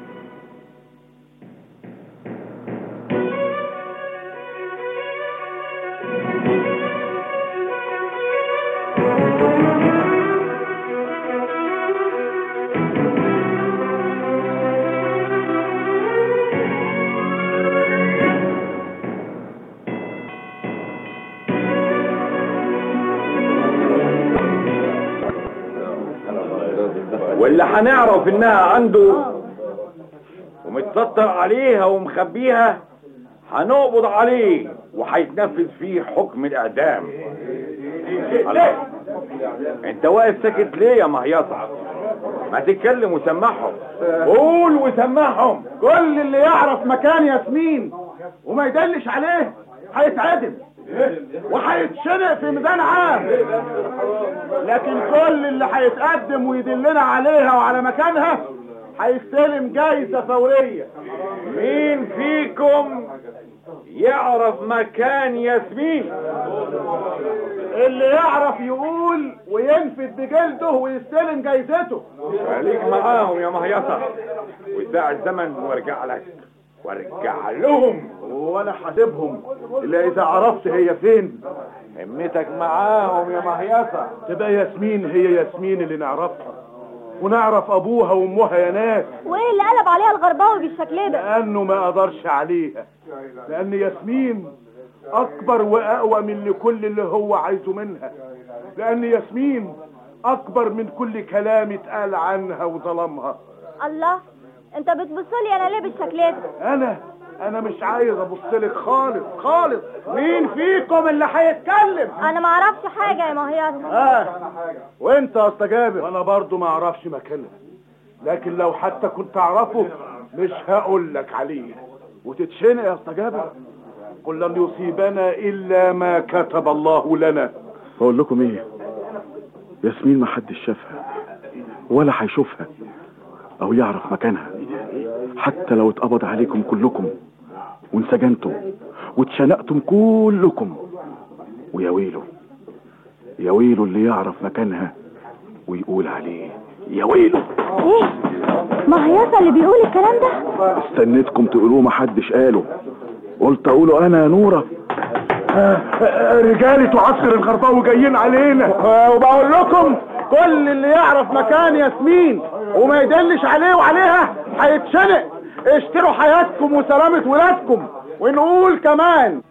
واللي هنعرف انها عنده ومتستر عليها ومخبيها هنقبض عليه وهيتنفذ فيه حكم الاعدام الله. انت واقف ساكت ليه يا مهيصة ما تتكلم وسمعهم قول وسمعهم كل اللي يعرف مكان ياسمين وما يدلش عليه هيتعدم وهيتشنق في ميدان عام لكن كل اللي هيتقدم ويدلنا عليها وعلى مكانها هيستلم جايزة فورية مين فيكم يعرف مكان ياسمين اللي يعرف يقول وينفد بجلده ويستلم جايزته خليك معاهم يا مهيصة وساع الزمن وارجع لك وارجع لهم وانا حاسبهم الا اذا عرفت هي فين همتك معاهم يا مهيصة تبقى ياسمين هي ياسمين اللي نعرفها ونعرف ابوها وامها يا ناس وايه اللي قلب عليها الغرباوي بالشكل ده لانه ما قدرش عليها لان ياسمين اكبر واقوى من لكل اللي هو عايزه منها لان ياسمين اكبر من كل كلام اتقال عنها وظلمها الله انت بتبصلي انا ليه بالشكل ده انا انا مش عايز ابص لك خالص خالص مين فيكم اللي هيتكلم انا ما اعرفش حاجه يا مهيصه اه وانت يا اسطى جابر وانا برضو ما اعرفش مكانها لكن لو حتى كنت اعرفه مش هقول لك عليه وتتشنق يا اسطى جابر قل لن يصيبنا الا ما كتب الله لنا بقول لكم ايه ياسمين ما حدش شافها ولا هيشوفها او يعرف مكانها حتى لو اتقبض عليكم كلكم وانسجنتم واتشنقتم كلكم ويا ويله يا ويله اللي يعرف مكانها ويقول عليه يا ويله ايه مهيصه اللي بيقول الكلام ده استنيتكم تقولوه محدش قاله قلت اقوله انا يا نوره رجالة وعسكر الغرباوي جايين علينا وبقول لكم كل اللي يعرف مكان ياسمين وما يدلش عليه وعليها هيتشنق اشتروا حياتكم وسلامة ولادكم ونقول كمان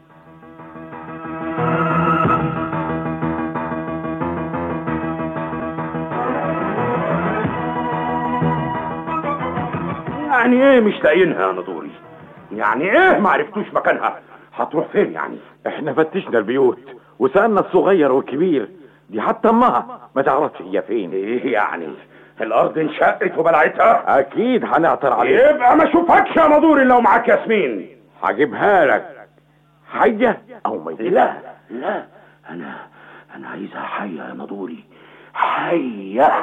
يعني ايه مش لاقيينها يا نضوري يعني ايه ما عرفتوش مكانها هتروح فين يعني احنا فتشنا البيوت وسألنا الصغير والكبير دي حتى امها ما تعرفش هي فين ايه يعني الارض انشقت وبلعتها اكيد هنعثر عليها يبقى ما اشوفكش يا نضوري لو معاك ياسمين هجيبها لك حية او ميتة لا لا انا انا عايزها حية يا نضوري حية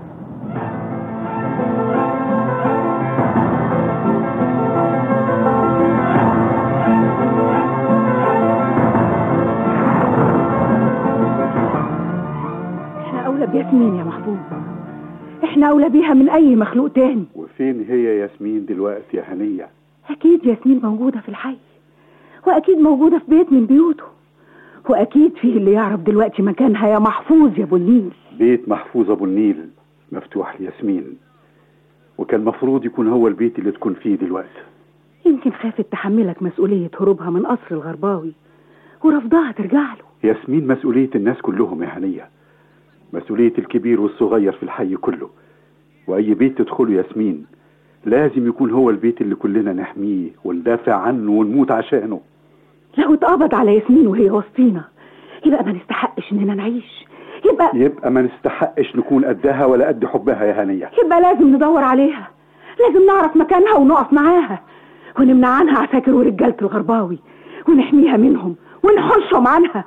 احنا اولى بياسمين يا محفوظ احنا اولى بيها من اي مخلوق تاني وفين هي ياسمين دلوقتي يا هنية اكيد ياسمين موجودة في الحي واكيد موجودة في بيت من بيوته واكيد فيه اللي يعرف دلوقتي مكانها يا محفوظ يا ابو النيل بيت محفوظ ابو النيل مفتوح لياسمين وكان مفروض يكون هو البيت اللي تكون فيه دلوقتي يمكن خافت تحملك مسؤولية هروبها من قصر الغرباوي ورفضها ترجع له ياسمين مسؤولية الناس كلهم يا هنية مسؤولية الكبير والصغير في الحي كله وأي بيت تدخله ياسمين لازم يكون هو البيت اللي كلنا نحميه وندافع عنه ونموت عشانه لو اتقبض على ياسمين وهي وسطينا يبقى ما نستحقش اننا نعيش يبقى يبقى ما نستحقش نكون قدها ولا قد حبها يا هنية يبقى لازم ندور عليها لازم نعرف مكانها ونقف معاها ونمنع عنها عساكر ورجالة الغرباوي ونحميها منهم ونحشهم عنها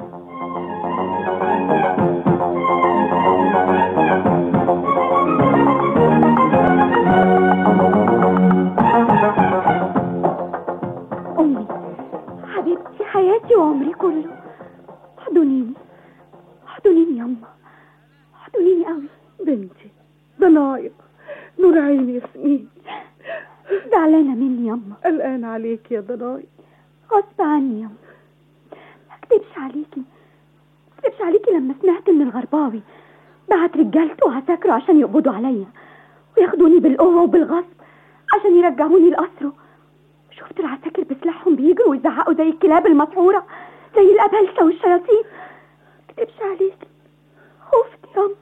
أمي حبيبتي حياتي وعمري كله احضنيني احضنيني يما احضنيني قوي بنتي ضنايا نور عيني ياسمين زعلانة مني يما قلقان عليك يا ضنايا غصب عني يما ما اكدبش عليكي ما اكدبش عليكي لما سمعت ان الغرباوي بعت رجالته وعساكره عشان يقبضوا عليا وياخدوني بالقوة وبالغصب عشان يرجعوني لقصره شفت العساكر بسلاحهم بيجروا ويزعقوا زي الكلاب المسعورة زي الأبلسة والشياطين ما اكدبش عليكي خفت يما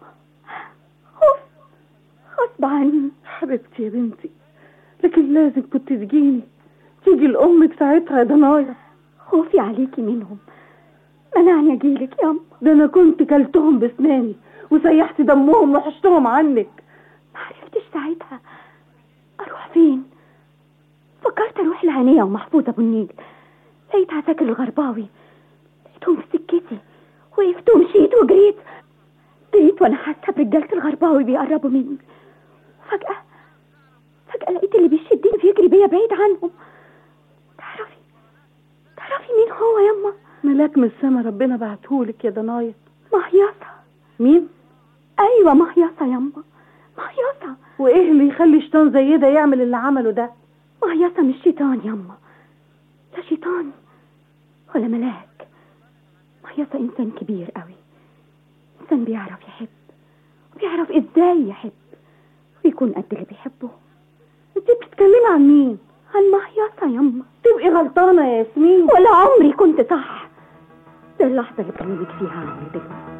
خفت غصب عني حبيبتي يا بنتي لكن لازم كنت تجيني تيجي الأم بتاعتها يا ضنايا خوفي عليكي منهم منعني اجيلك ياما ده انا كنت كلتهم بسناني وسيحت دمهم وحشتهم عنك ما عرفتش ساعتها اروح فين فكرت اروح لهنيه ومحفوظ ابو النيل لقيت عساكر الغرباوي لقيتهم في سكتي وقفت ومشيت وجريت جريت وانا حاسه برجاله الغرباوي بيقربوا مني فجاه فجاه لقيت اللي بيشدني بيجري بيا بعيد عنهم تعرفي تعرفي مين هو يما ملاك من السما ربنا بعتهولك يا ضنايا مهيصه مين ايوه مهيصه يما مهيصه وايه اللي يخلي شيطان زي ده يعمل اللي عمله ده مهيصه مش شيطان يما لا شيطان ولا ملاك مهيصه انسان كبير قوي انسان بيعرف يحب وبيعرف ازاي يحب ويكون قد اللي بيحبه انت بتتكلمي عن مين عن مهيصه يما تبقي غلطانه يا ياسمين ولا عمري كنت صح ده اللحظه اللي بكلمك فيها عني دلوقتي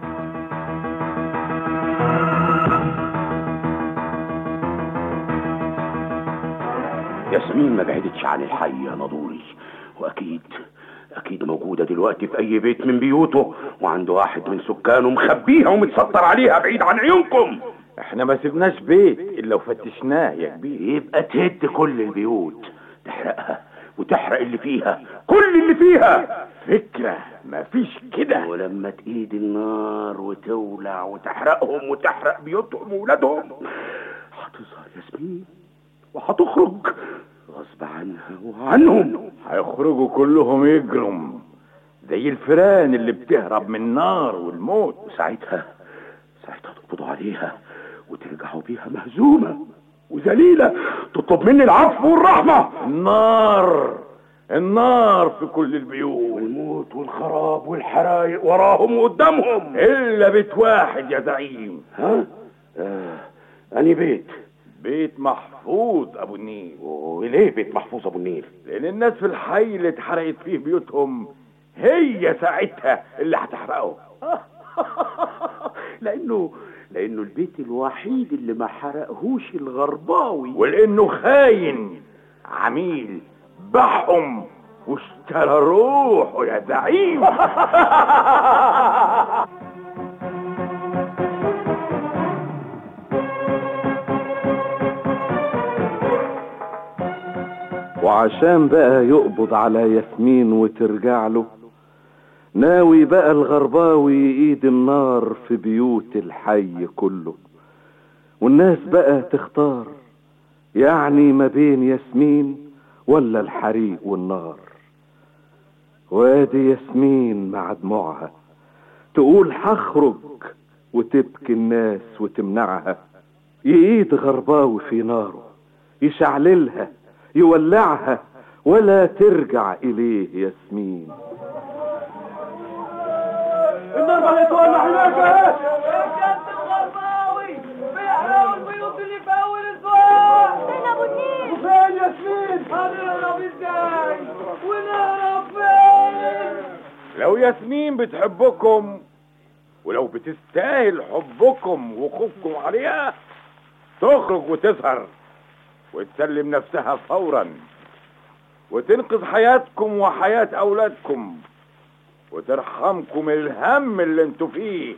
ياسمين ما بعدتش عن الحي يا نضوري واكيد اكيد موجوده دلوقتي في اي بيت من بيوته وعنده واحد من سكانه مخبيها ومتستر عليها بعيد عن عيونكم احنا ما سيبناش بيت الا وفتشناه يا كبير يبقى تهد كل البيوت تحرقها وتحرق اللي فيها كل اللي فيها فكرة مفيش كده ولما تقيد النار وتولع وتحرقهم وتحرق بيوتهم وولادهم هتظهر ياسمين وهتخرج غصب عنها وعنهم هيخرجوا كلهم يجروا زي الفيران اللي بتهرب من النار والموت وساعتها ساعتها تقبضوا عليها وترجعوا بيها مهزومة وذليلة تطلب مني العفو والرحمة النار النار في كل البيوت والموت والخراب والحرايق وراهم وقدامهم إلا بيت واحد يا زعيم ها؟ آه. أني بيت بيت محفوظ أبو النيل وليه بيت محفوظ أبو النيل؟ لأن الناس في الحي اللي اتحرقت فيه بيوتهم هي ساعتها اللي هتحرقه لأنه لأنه البيت الوحيد اللي ما حرقهوش الغرباوي ولأنه خاين عميل باعهم واشترى روحه يا زعيم وعشان بقى يقبض على ياسمين وترجع له ناوي بقى الغرباوي ايد النار في بيوت الحي كله والناس بقى تختار يعني ما بين ياسمين ولا الحريق والنار وادي ياسمين مع دموعها تقول هخرج وتبكي الناس وتمنعها يقيد غرباوي في ناره يشعللها يولعها ولا ترجع إليه ياسمين النار بدأت تولع هناك الغرباوي بيحرقوا البيوت اللي بأول اسبوع فين ابو النيل وفين ياسمين هنهرب ازاي ونهرب فين لو ياسمين بتحبكم ولو بتستاهل حبكم وخوفكم عليها تخرج وتظهر وتسلم نفسها فورا وتنقذ حياتكم وحياة أولادكم وترحمكم من الهم اللي انتوا فيه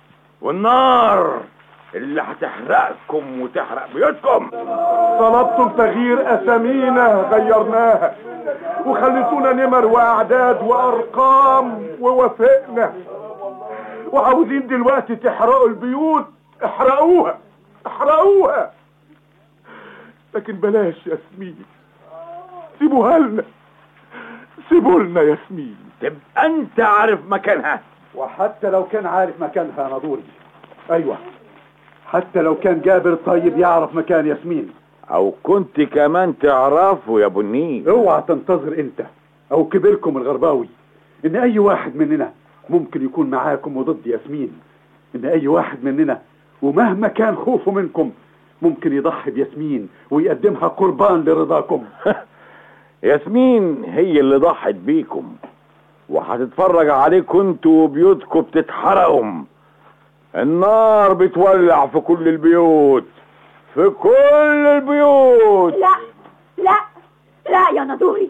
والنار اللي هتحرقكم وتحرق بيوتكم طلبتم تغيير اسامينا غيرناها وخليتونا نمر واعداد وارقام ووافقنا وعاوزين دلوقتي تحرقوا البيوت احرقوها احرقوها لكن بلاش ياسمين سيبوها لنا سيبوا لنا ياسمين تبقى انت عارف مكانها وحتى لو كان عارف مكانها انا دوري ايوه حتى لو كان جابر طيب يعرف مكان ياسمين او كنت كمان تعرفه يا ابو النيل اوعى تنتظر انت او كبيركم الغرباوي ان اي واحد مننا ممكن يكون معاكم وضد ياسمين ان اي واحد مننا ومهما كان خوفه منكم ممكن يضحي بياسمين ويقدمها قربان لرضاكم ياسمين هي اللي ضحت بيكم وهتتفرج عليكم انتوا وبيوتكم بتتحرقوا النار بتولع في كل البيوت في كل البيوت لا لا لا يا نادوري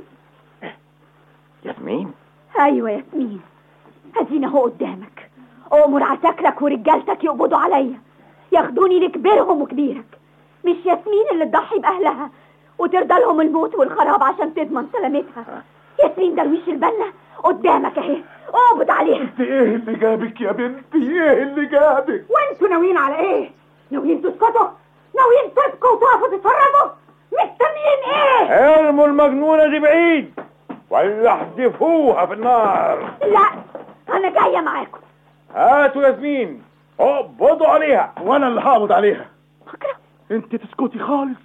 ياسمين ايوه ياسمين ادينا اهو قدامك امر عساكرك ورجالتك يقبضوا عليا ياخدوني لكبيرهم وكبيرك مش ياسمين اللي تضحي باهلها وترضى لهم الموت والخراب عشان تضمن سلامتها ياسمين درويش البنا قدامك اهي اقبض عليها انت ايه اللي جابك يا بنتي ايه اللي جابك وانتوا ناويين على ايه ناويين تسكتوا ناويين تبكوا وتقفوا تتفرجوا مستنيين ايه ارموا المجنونة دي بعيد ولا احذفوها في النار لا انا جايه معاكم هاتوا ياسمين اقبضوا عليها وانا اللي هقبض عليها انت تسكتي خالص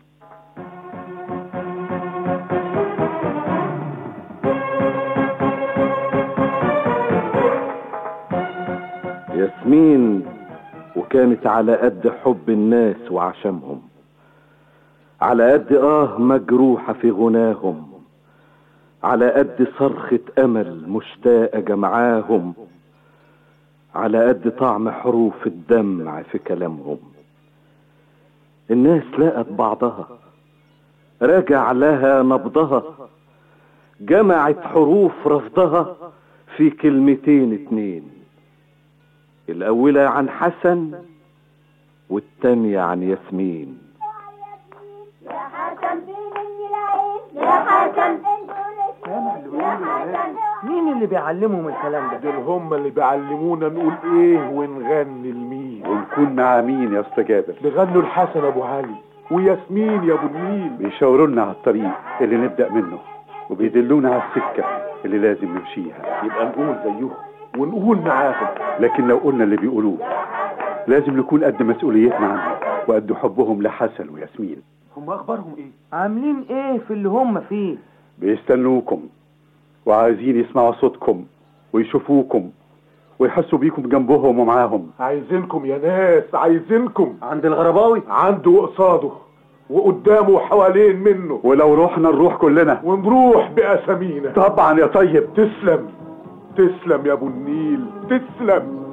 ياسمين وكانت على قد حب الناس وعشمهم على قد اه مجروحة في غناهم على قد صرخة امل مشتاقة جمعاهم على قد طعم حروف الدمع في كلامهم الناس لقت بعضها رجع لها نبضها جمعت حروف رفضها في كلمتين اتنين الأولى عن حسن والتانية عن ياسمين يا حسن فين العين يا حسن يا حسن مين اللي بيعلمهم الكلام ده؟ دول هم اللي بيعلمونا نقول ايه ونغني لمين ونكون مع مين يا اسطى جابر نغنوا الحسن ابو علي وياسمين يا ابو النيل بيشاوروا لنا على الطريق اللي نبدا منه وبيدلونا على السكه اللي لازم نمشيها يبقى نقول زيهم ونقول معاهم لكن لو قلنا اللي بيقولوه لازم نكون قد مسؤوليتنا عنهم وقد حبهم لحسن وياسمين هم اخبارهم ايه؟ عاملين ايه في اللي هم فيه؟ بيستنوكم وعايزين يسمعوا صوتكم ويشوفوكم ويحسوا بيكم جنبهم ومعاهم عايزينكم يا ناس عايزينكم عند الغرباوي عنده وقصاده وقدامه وحوالين منه ولو رحنا نروح كلنا ونروح بأسامينا طبعا يا طيب تسلم تسلم يا ابو النيل تسلم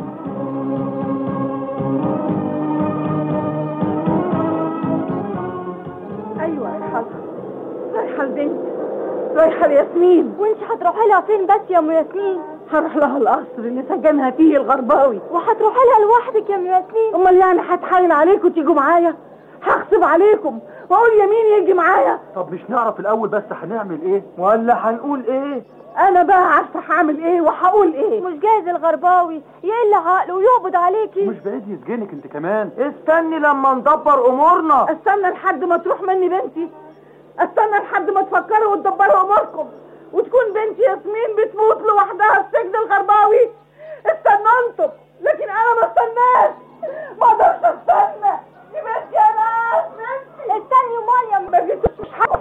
ايوه رايحه رايحه البنت رايحه لياسمين وانت هتروحي لها فين بس يا ام ياسمين هروح لها القصر اللي سجنها فيه الغرباوي وهتروحي لها لوحدك يا ام ياسمين امال يعني هتحايل عليكم تيجوا معايا هغصب عليكم واقول يمين يجي معايا طب مش نعرف الاول بس هنعمل ايه ولا هنقول ايه انا بقى عارفه هعمل ايه وهقول ايه مش جايز الغرباوي يقل عقله ويقبض عليكي مش بعيد يسجنك انت كمان استني لما ندبر امورنا استنى لحد ما تروح مني بنتي استنى لحد ما تفكروا وتدبروا اموركم وتكون بنتي ياسمين بتموت لوحدها في سجن الغرباوي استنوا انتم لكن انا ما استناش ما اقدرش استنى دي بنتي يا ناس بنتي استني امال يا ما جيتوش مش حق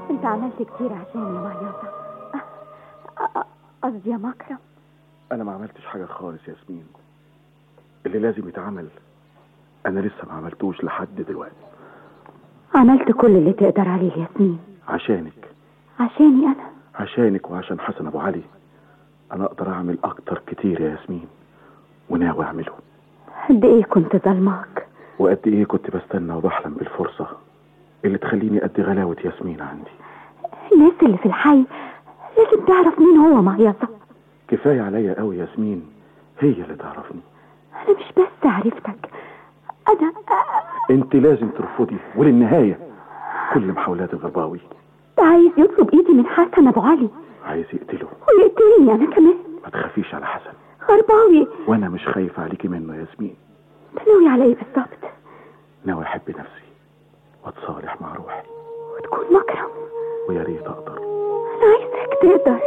انت عملت كتير عشان يا مهيصة أ- أ- قصدي يا مكرم انا ما عملتش حاجه خالص يا ياسمين اللي لازم يتعمل انا لسه ما عملتوش لحد دلوقتي عملت كل اللي تقدر عليه ياسمين عشانك عشاني انا عشانك وعشان حسن ابو علي انا اقدر اعمل اكتر كتير يا ياسمين وناوي اعمله قد ايه كنت ظلمك وقد ايه كنت بستنى وبحلم بالفرصه اللي تخليني قد غلاوه ياسمين عندي الناس اللي في الحي لازم تعرف مين هو مهيصة كفايه عليا قوي ياسمين هي اللي تعرفني انا مش بس عرفتك انا انت لازم ترفضي وللنهايه كل محاولات الغرباوي ده عايز يطلب ايدي من حسن ابو علي عايز يقتله ويقتلني انا كمان ما تخافيش على حسن غرباوي وانا مش خايف عليكي منه يا ياسمين انت ناوي على ايه بالظبط ناوي احب نفسي واتصالح مع روحي وتكون مكرم ويا ريت اقدر انا عايزك تقدر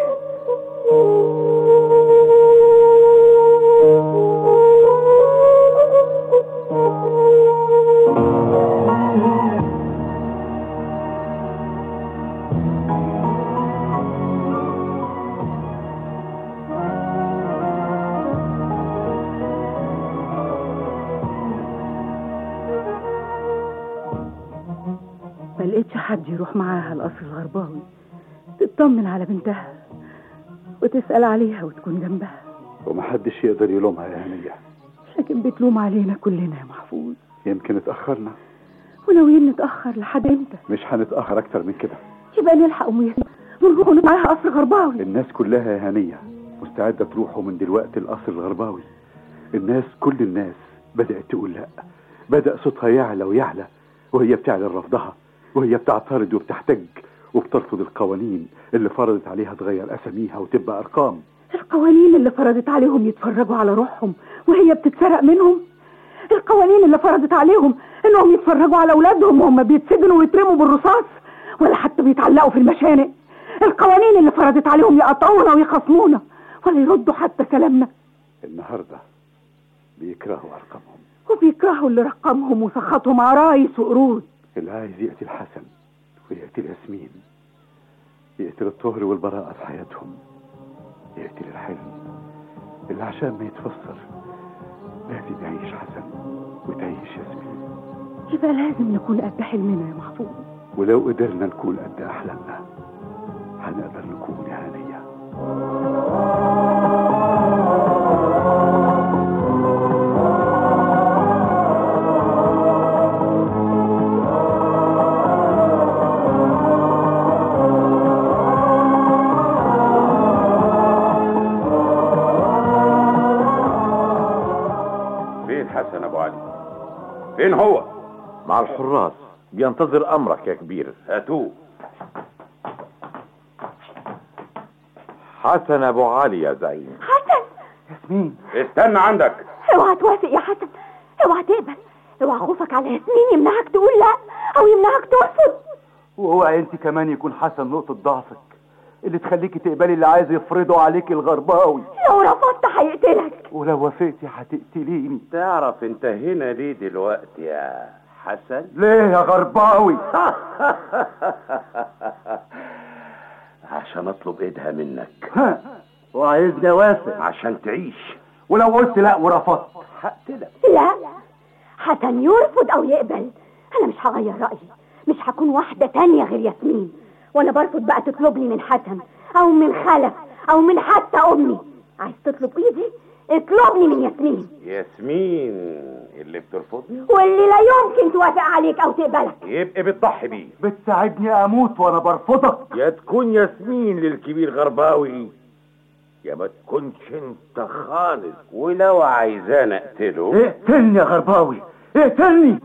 ما لقيتش حد يروح معاها القصر الغرباوي تطمن على بنتها وتسأل عليها وتكون جنبها ومحدش يقدر يلومها يا هنية لكن بتلوم علينا كلنا يا محفوظ يمكن اتأخرنا وناويين نتأخر لحد امتى مش هنتأخر أكتر من كده يبقى نلحق أم ياسمين ونروح معاها قصر غرباوي الناس كلها يا هنية مستعدة تروحوا من دلوقتي القصر الغرباوي الناس كل الناس بدأت تقول لا بدأ صوتها يعلى ويعلى وهي بتعلن رفضها وهي بتعترض وبتحتج وبترفض القوانين اللي فرضت عليها تغير أساميها وتبقى أرقام القوانين اللي فرضت عليهم يتفرجوا على روحهم وهي بتتسرق منهم القوانين اللي فرضت عليهم انهم يتفرجوا على اولادهم وهم بيتسجنوا ويترموا بالرصاص ولا حتى بيتعلقوا في المشانق القوانين اللي فرضت عليهم يقطعونا ويخصمونا ولا يردوا حتى كلامنا النهاردة بيكرهوا أرقامهم وبيكرهوا اللي رقمهم وسخطهم عرايس وقرود اللي عايز يقتل حسن ويقتل ياسمين يقتل الطهر والبراءة في حياتهم يقتل الحلم اللي عشان ما يتفسر لازم يعيش حسن وتعيش ياسمين يبقى لازم نكون قد حلمنا يا محفوظ ولو قدرنا نكون قد أحلامنا هنقدر نكون يا هنية فين حسن ابو علي فين هو مع الحراس بينتظر امرك يا كبير هاتوه حسن ابو علي يا زعيم حسن ياسمين استنى عندك اوعى توافق يا حسن اوعى تقبل اوعى خوفك على ياسمين يمنعك تقول لا او يمنعك ترفض واوعى انت كمان يكون حسن نقطة ضعفك اللي تخليكي تقبلي اللي عايز يفرضه عليك الغرباوي لو رفضت هيقتلك ولو وافقتي هتقتليني تعرف انت هنا ليه دلوقتي يا حسن ليه يا غرباوي عشان اطلب ايدها منك ها وعايزني اوافق عشان تعيش ولو قلت لا ورفضت هقتلك لا حسن يرفض او يقبل انا مش هغير رايي مش هكون واحده تانية غير ياسمين وانا برفض بقى تطلبني من حسن او من خلف او من حتى امي عايز تطلب ايدي اطلبني من ياسمين ياسمين اللي بترفضني واللي لا يمكن توافق عليك او تقبلك يبقى بتضحي بيه بتساعدني اموت وانا برفضك يا تكون ياسمين للكبير غرباوي يا ما تكونش انت خالص ولو عايزانا اقتله اقتلني يا غرباوي اقتلني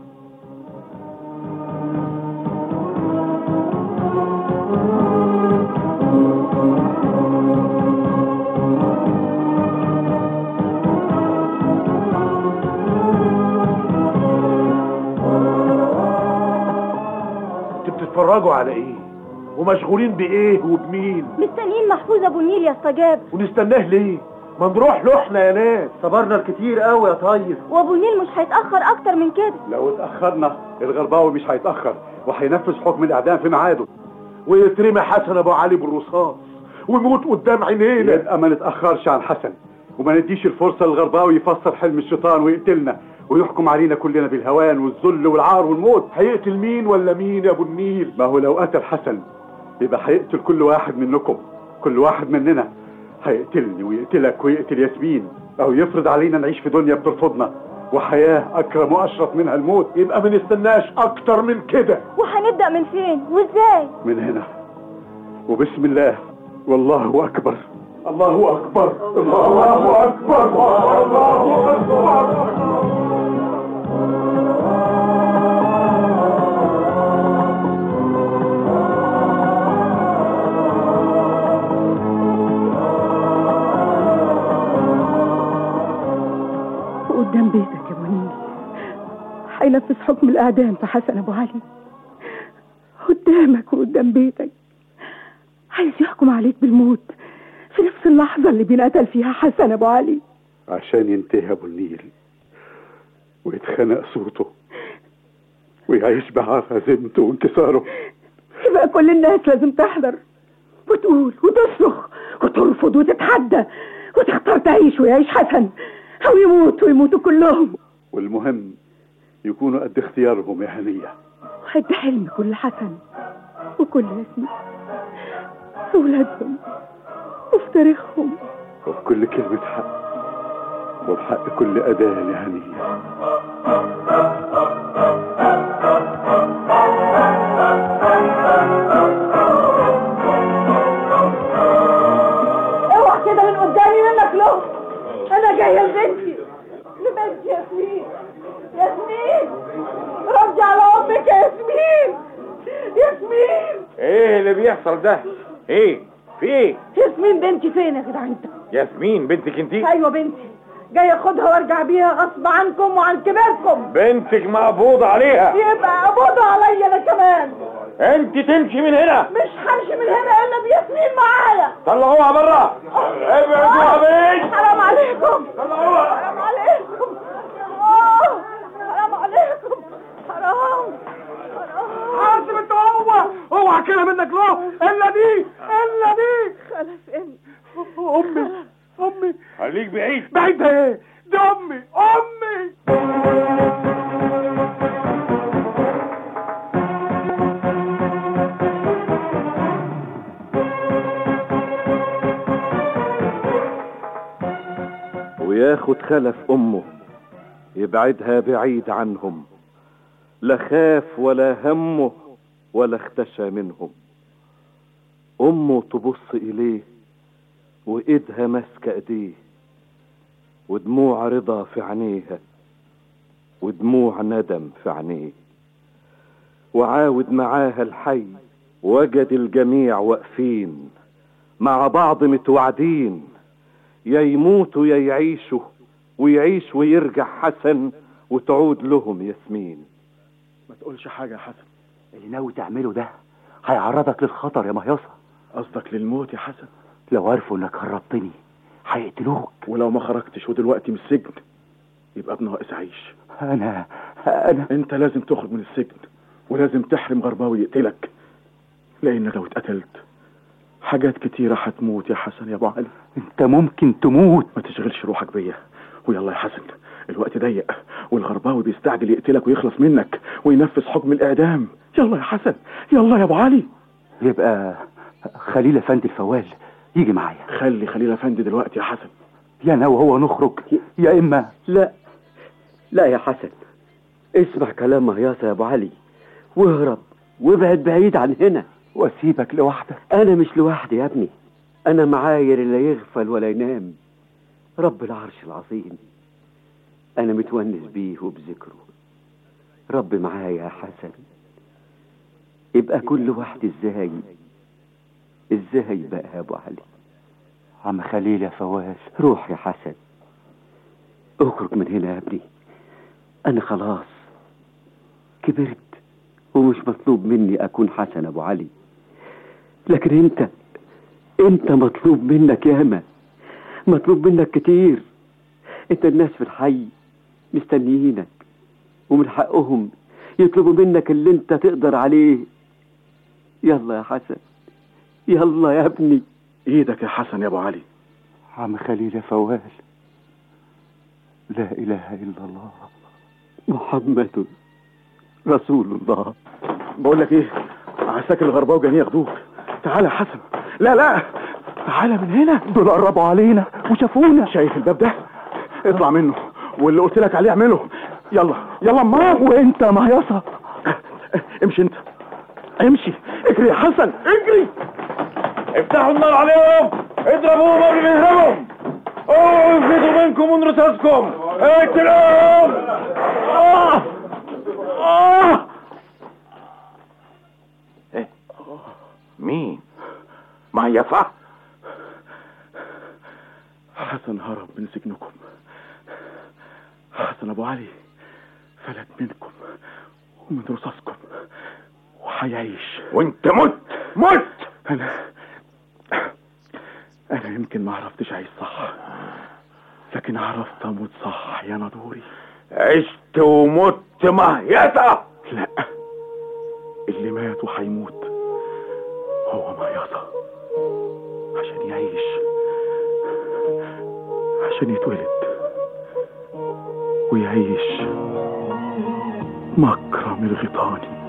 انتوا بتتفرجوا على ايه ومشغولين بايه وبمين مستنيين محفوظ ابو النيل يستجاب ونستناه ليه ما نروح له احنا يا ناس صبرنا الكتير قوي يا طيب وابو النيل مش هيتاخر اكتر من كده لو اتأخرنا الغرباوي مش هيتأخر وهينفذ حكم الإعدام في ميعاده ويترمي حسن ابو علي بالرصاص ويموت قدام عينينا يبقى ما نتاخرش عن حسن وما نديش الفرصه للغرباوي يفسر حلم الشيطان ويقتلنا ويحكم علينا كلنا بالهوان والذل والعار والموت هيقتل مين ولا مين يا ابو النيل ما هو لو قتل حسن يبقى هيقتل كل واحد منكم كل واحد مننا هيقتلني ويقتلك ويقتل ياسمين او يفرض علينا نعيش في دنيا بترفضنا وحياه اكرم واشرف منها الموت يبقى ما نستناش اكتر من كده وهنبدأ من فين وازاي من هنا وبسم الله والله اكبر الله اكبر الله اكبر الله اكبر قدام بيتك يا منير هينفذ حكم الإعدام في حسن أبو علي قدامك وقدام بيتك عايز يحكم عليك بالموت في نفس اللحظة اللي بينقتل فيها حسن أبو علي عشان ينتهي ابو النيل ويتخنق صوته ويعيش بعار هزيمته وانكساره يبقى كل الناس لازم تحضر وتقول وتصرخ وترفض وتتحدى وتختار تعيش ويعيش حسن أو يموت ويموتوا كلهم والمهم يكونوا قد اختيارهم يا هنيه وقد حلم كل حسن وكل ياسمين في ولادهم وفي تاريخهم وبكل كلمة حق وبحق كل أذان يا هنيه اوعى كده من قدامي منك له انا جايه لبنتي لبنتي ياسمين ياسمين ردي على امك يا ياسمين ياسمين ايه اللي بيحصل ده ايه في ايه ياسمين بنتي فين يا جدع انت ياسمين بنتك انتي ايوه بنتي جاي اخدها وارجع بيها غصب عنكم وعن كباركم بنتك مقبوض عليها يبقى قبضوا عليا انا كمان انت تمشي من هنا مش همشي من هنا الا بياسمين معايا طلعوها بره ابعدوها بيه حرام عليكم حرام عليكم آه، حرام عليكم حرام حاسب انت هو اوعى كده منك له الا دي الا دي خلف انت امي امي خليك بعيد بعيد ايه دي امي امي وياخد خلف امه يبعدها بعيد عنهم لا خاف ولا همه ولا اختشى منهم امه تبص اليه وايدها ماسكه ايديه ودموع رضا في عينيها ودموع ندم في عينيه وعاود معاها الحي وجد الجميع واقفين مع بعض متوعدين يا يموتوا يا يعيشوا ويعيش ويرجع حسن وتعود لهم ياسمين ما تقولش حاجة يا حسن اللي ناوي تعمله ده هيعرضك للخطر يا مهيصة قصدك للموت يا حسن لو عرفوا انك هربتني هيقتلوك ولو ما خرجتش ودلوقتي من السجن يبقى بناقص عيش انا انا انت لازم تخرج من السجن ولازم تحرم غرباوي يقتلك لان لو اتقتلت حاجات كتيرة هتموت يا حسن يا ابو علي انت ممكن تموت ما تشغلش روحك بيا ويلا يا حسن الوقت ضيق والغرباوي بيستعجل يقتلك ويخلص منك وينفذ حكم الاعدام يلا يا حسن يلا يا ابو علي يبقى خليل افندي الفوال يجي معايا خلي خليل افندي دلوقتي يا حسن يا انا وهو نخرج يا اما لا لا يا حسن اسمع كلام مهياصة يا ابو علي واهرب وابعد بعيد عن هنا واسيبك لوحدك انا مش لوحدي يا ابني انا معاير لا يغفل ولا ينام رب العرش العظيم انا متونس بيه وبذكره رب معايا يا حسن يبقى كل واحد ازاي ازاي بقى يا ابو علي عم خليل يا فواز روح يا حسن اخرج من هنا يا ابني انا خلاص كبرت ومش مطلوب مني اكون حسن ابو علي لكن انت انت مطلوب منك ياما مطلوب منك كتير انت الناس في الحي مستنيينك ومن حقهم يطلبوا منك اللي انت تقدر عليه يلا يا حسن يلا يا ابني ايدك يا حسن يا ابو علي عم خليل يا فوال لا اله الا الله محمد رسول الله بقول لك ايه عساكر الغرباء جايين ياخدوك تعالى يا حسن لا لا تعالى من هنا دول قربوا علينا وشافونا شايف الباب ده اطلع منه واللي قلت لك عليه اعمله يلا يلا ما وانت مهيصه امشي انت امشي اجري يا حسن اجري افتحوا النار عليهم اضربوهم قبل ما يهربوا اوعوا يفلتوا منكم من رصاصكم اقتلوهم آه. آه. مين مهيصة حسن هرب من سجنكم حسن ابو علي فلت منكم ومن رصاصكم وحيعيش وانت مت مت انا انا يمكن ما عرفتش اعيش صح لكن عرفت اموت صح يا نادوري عشت ومت مهيصة لا اللي مات وهيموت هو مهيصة عشان يعيش عشان يتولد ويعيش مكرم الغيطاني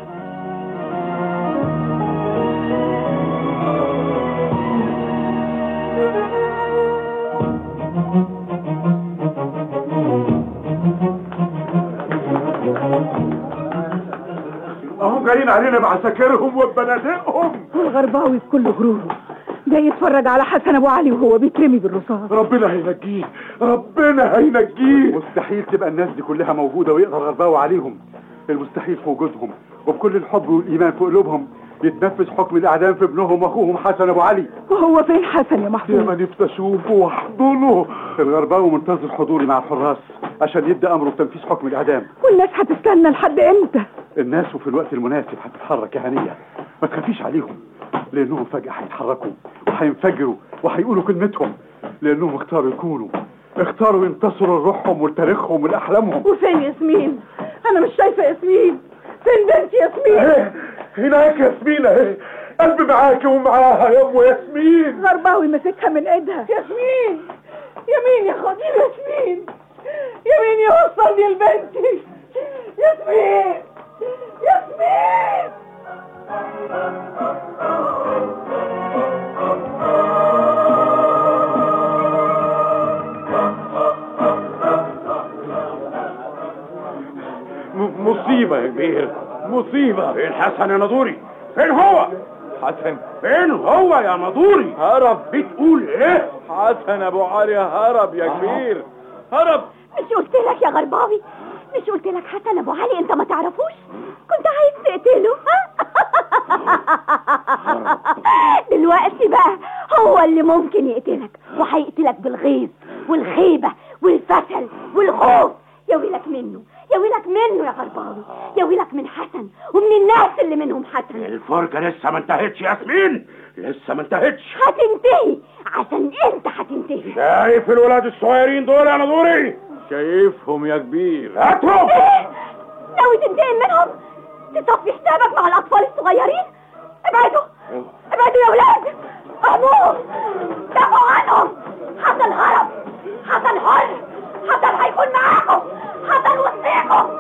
اهم جايين علينا بعساكرهم وبنادقهم والغرباوي بكل غروره جاي يتفرج على حسن ابو علي وهو بيترمي بالرصاص ربنا هينجيه ربنا هينجيه مستحيل تبقى الناس دي كلها موجودة ويقدر غرباوي عليهم المستحيل في وجودهم وبكل الحب والإيمان في قلوبهم يتنفذ حكم الإعدام في ابنهم وأخوهم حسن أبو علي وهو فين حسن يا يا محفوظ ما نفسي أشوفه وأحضنه الغرباوي منتظر حضوري مع الحراس عشان يبدأ أمره بتنفيذ حكم الإعدام والناس هتستنى لحد امتى الناس وفي الوقت المناسب هتتحرك يا هنية ما تخافيش عليهم لأنهم فجأة هيتحركوا وهينفجروا وهيقولوا كلمتهم لأنهم اختاروا يكونوا اختاروا ينتصروا لروحهم ولتاريخهم ولأحلامهم وفين ياسمين انا مش شايفه ياسمين فين بنتي ياسمين ايه هناك ياسمين اهي قلبي معاكي ومعاها يا ام ياسمين غرباوي ماسكها من ايدها ياسمين يمين يا خطيب ياسمين يمين يوصلني لبنتي ياسمين ياسمين م- مصيبة يا كبير مصيبة فين حسن يا نادوري فين هو حسن فين هو يا نادوري هرب بتقول ايه حسن ابو علي هرب يا كبير هرب مش قلت لك يا غرباوي مش قلت لك حسن ابو علي انت ما تعرفوش كنت عايز تقتله ها دلوقتي بقى هو اللي ممكن يقتلك وهيقتلك بالغيظ والخيبة والفشل والخوف يا ويلك منه يا ويلك منه يا غرباوي يا ويلك من حسن ومن الناس اللي منهم حسن الفرجة لسه ما انتهتش ياسمين لسه ما انتهتش هتنتهي عشان انت هتنتهي شايف الولاد الصغيرين دول يا نادوري شايفهم يا كبير هاتهم ايه ناوي تنتقم منهم تصفي حسابك مع الاطفال الصغيرين ابعدوا ابعدوا يا ولاد اهموهم دافعوا عنهم حسن هرب حسن حر حسن هيكون معاكم حسن وسطيكم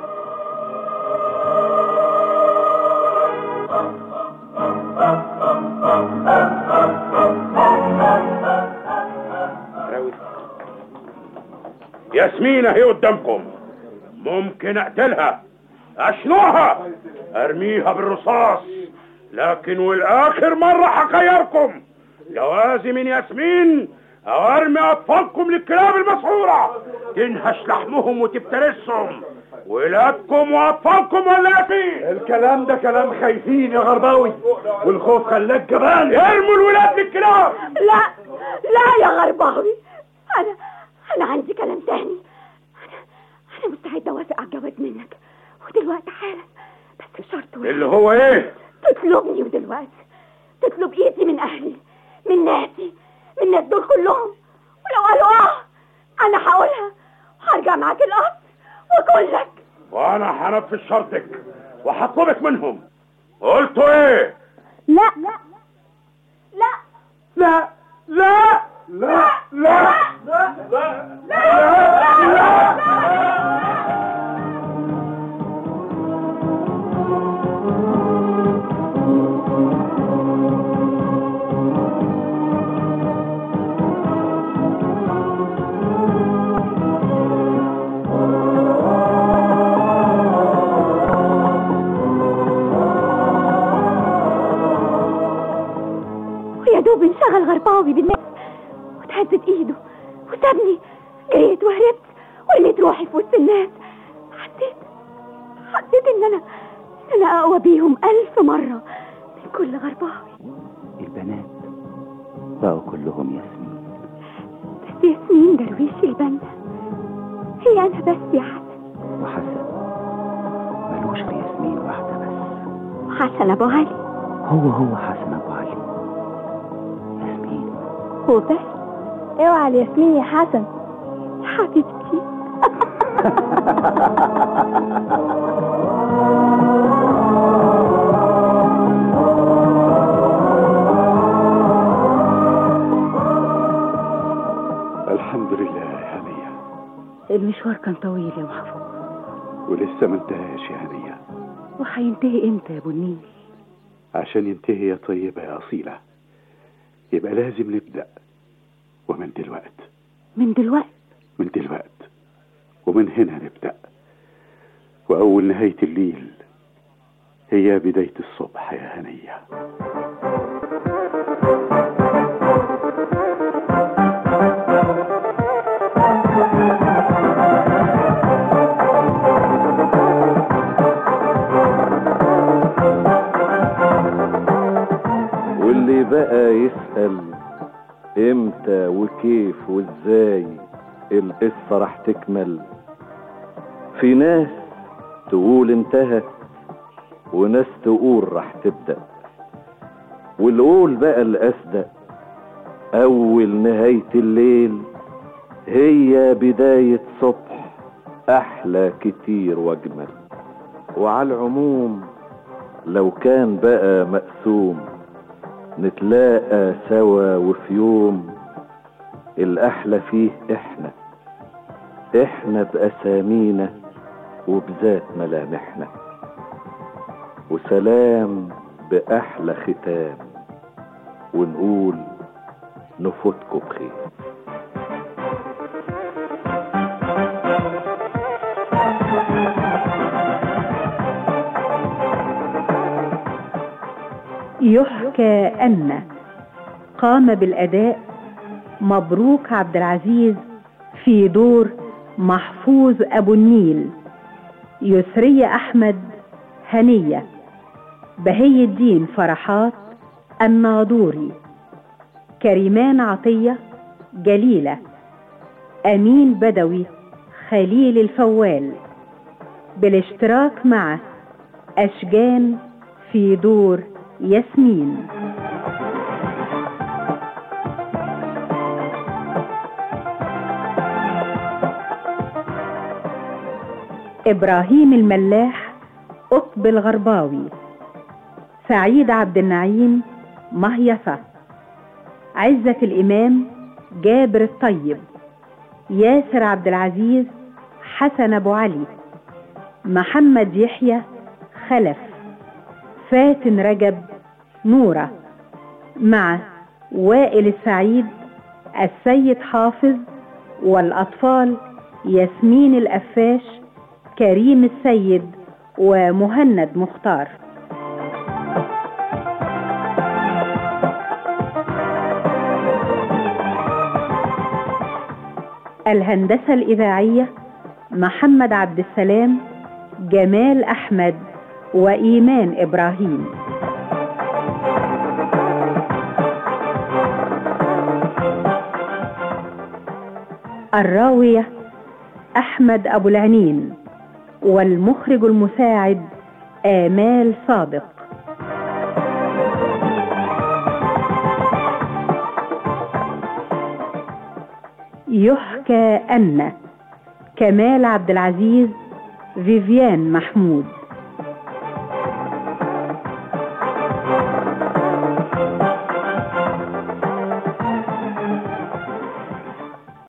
ياسمين اهي قدامكم ممكن اقتلها اشنوها ارميها بالرصاص لكن والاخر مرة هخيركم جوازي من ياسمين او ارمي اطفالكم للكلاب المسعورة تنهش لحمهم وتفترسهم ولادكم واطفالكم ولاتين الكلام ده كلام خايفين يا غرباوي والخوف خلاك جبان ارموا الولاد للكلاب لا لا يا غرباوي انا انا عندي كلام تاني انا انا مستعده اوافق على الجواز منك ودلوقتي حالا بس بشرط واحد اللي هو ايه تطلبني ودلوقتي تطلب ايدي من اهلي من ناسي من الناس دول كلهم ولو قالوا اه انا هقولها وهرجع معاك القصر واقول لك وانا هنفذ شرطك وهطلبك منهم قلتوا ايه لا لا لا لا لا لا ويا دوب انشغل غرباوي بالناس وتهزت ايده وسابني جريت وهربت ورميت روحي في وسط الناس حسيت حسيت ان انا ان انا اقوى بيهم الف مرة من كل غرباوي البنات بقوا كلهم ياسمين بس ياسمين درويش البنا هي انا بس يا حسن وحسن ملوش غير ياسمين واحدة بس حسن ابو علي هو هو حسن أبو علي وبس اوعى الياسمين يا حسن حبيبتي الحمد لله يا هنية المشوار كان طويل يا محفوظ ولسه ما انتهاش يا هنية وهينتهي امتى يا ابو النيل عشان ينتهي يا طيبة يا أصيلة يبقى لازم نبدأ ومن دلوقت من دلوقتي من دلوقت ومن هنا نبدأ وأول نهاية الليل هي بداية الصبح يا هنية واللي بقى يسأل امتى وكيف وازاي القصة راح تكمل في ناس تقول انتهت وناس تقول راح تبدأ والقول بقى الأصدق أول نهاية الليل هي بداية صبح أحلى كتير وأجمل وعلى العموم لو كان بقى مقسوم نتلاقى سوا وفي يوم الأحلى فيه إحنا إحنا بأسامينا وبذات ملامحنا وسلام بأحلى ختام ونقول نفوتكم بخير يحكى أن قام بالأداء مبروك عبد العزيز في دور محفوظ أبو النيل يسرية أحمد هنية بهي الدين فرحات الناظوري كريمان عطية جليلة أمين بدوي خليل الفوال بالاشتراك مع أشجان في دور ياسمين إبراهيم الملاح قطب الغرباوي سعيد عبد النعيم مهيصة عزة الإمام جابر الطيب ياسر عبد العزيز حسن أبو علي محمد يحيى خلف فاتن رجب نورة مع وائل السعيد السيد حافظ والأطفال ياسمين الأفاش كريم السيد ومهند مختار الهندسة الإذاعية محمد عبد السلام جمال أحمد وإيمان إبراهيم الراوية أحمد أبو العنين والمخرج المساعد آمال صادق يحكى أن كمال عبد العزيز فيفيان محمود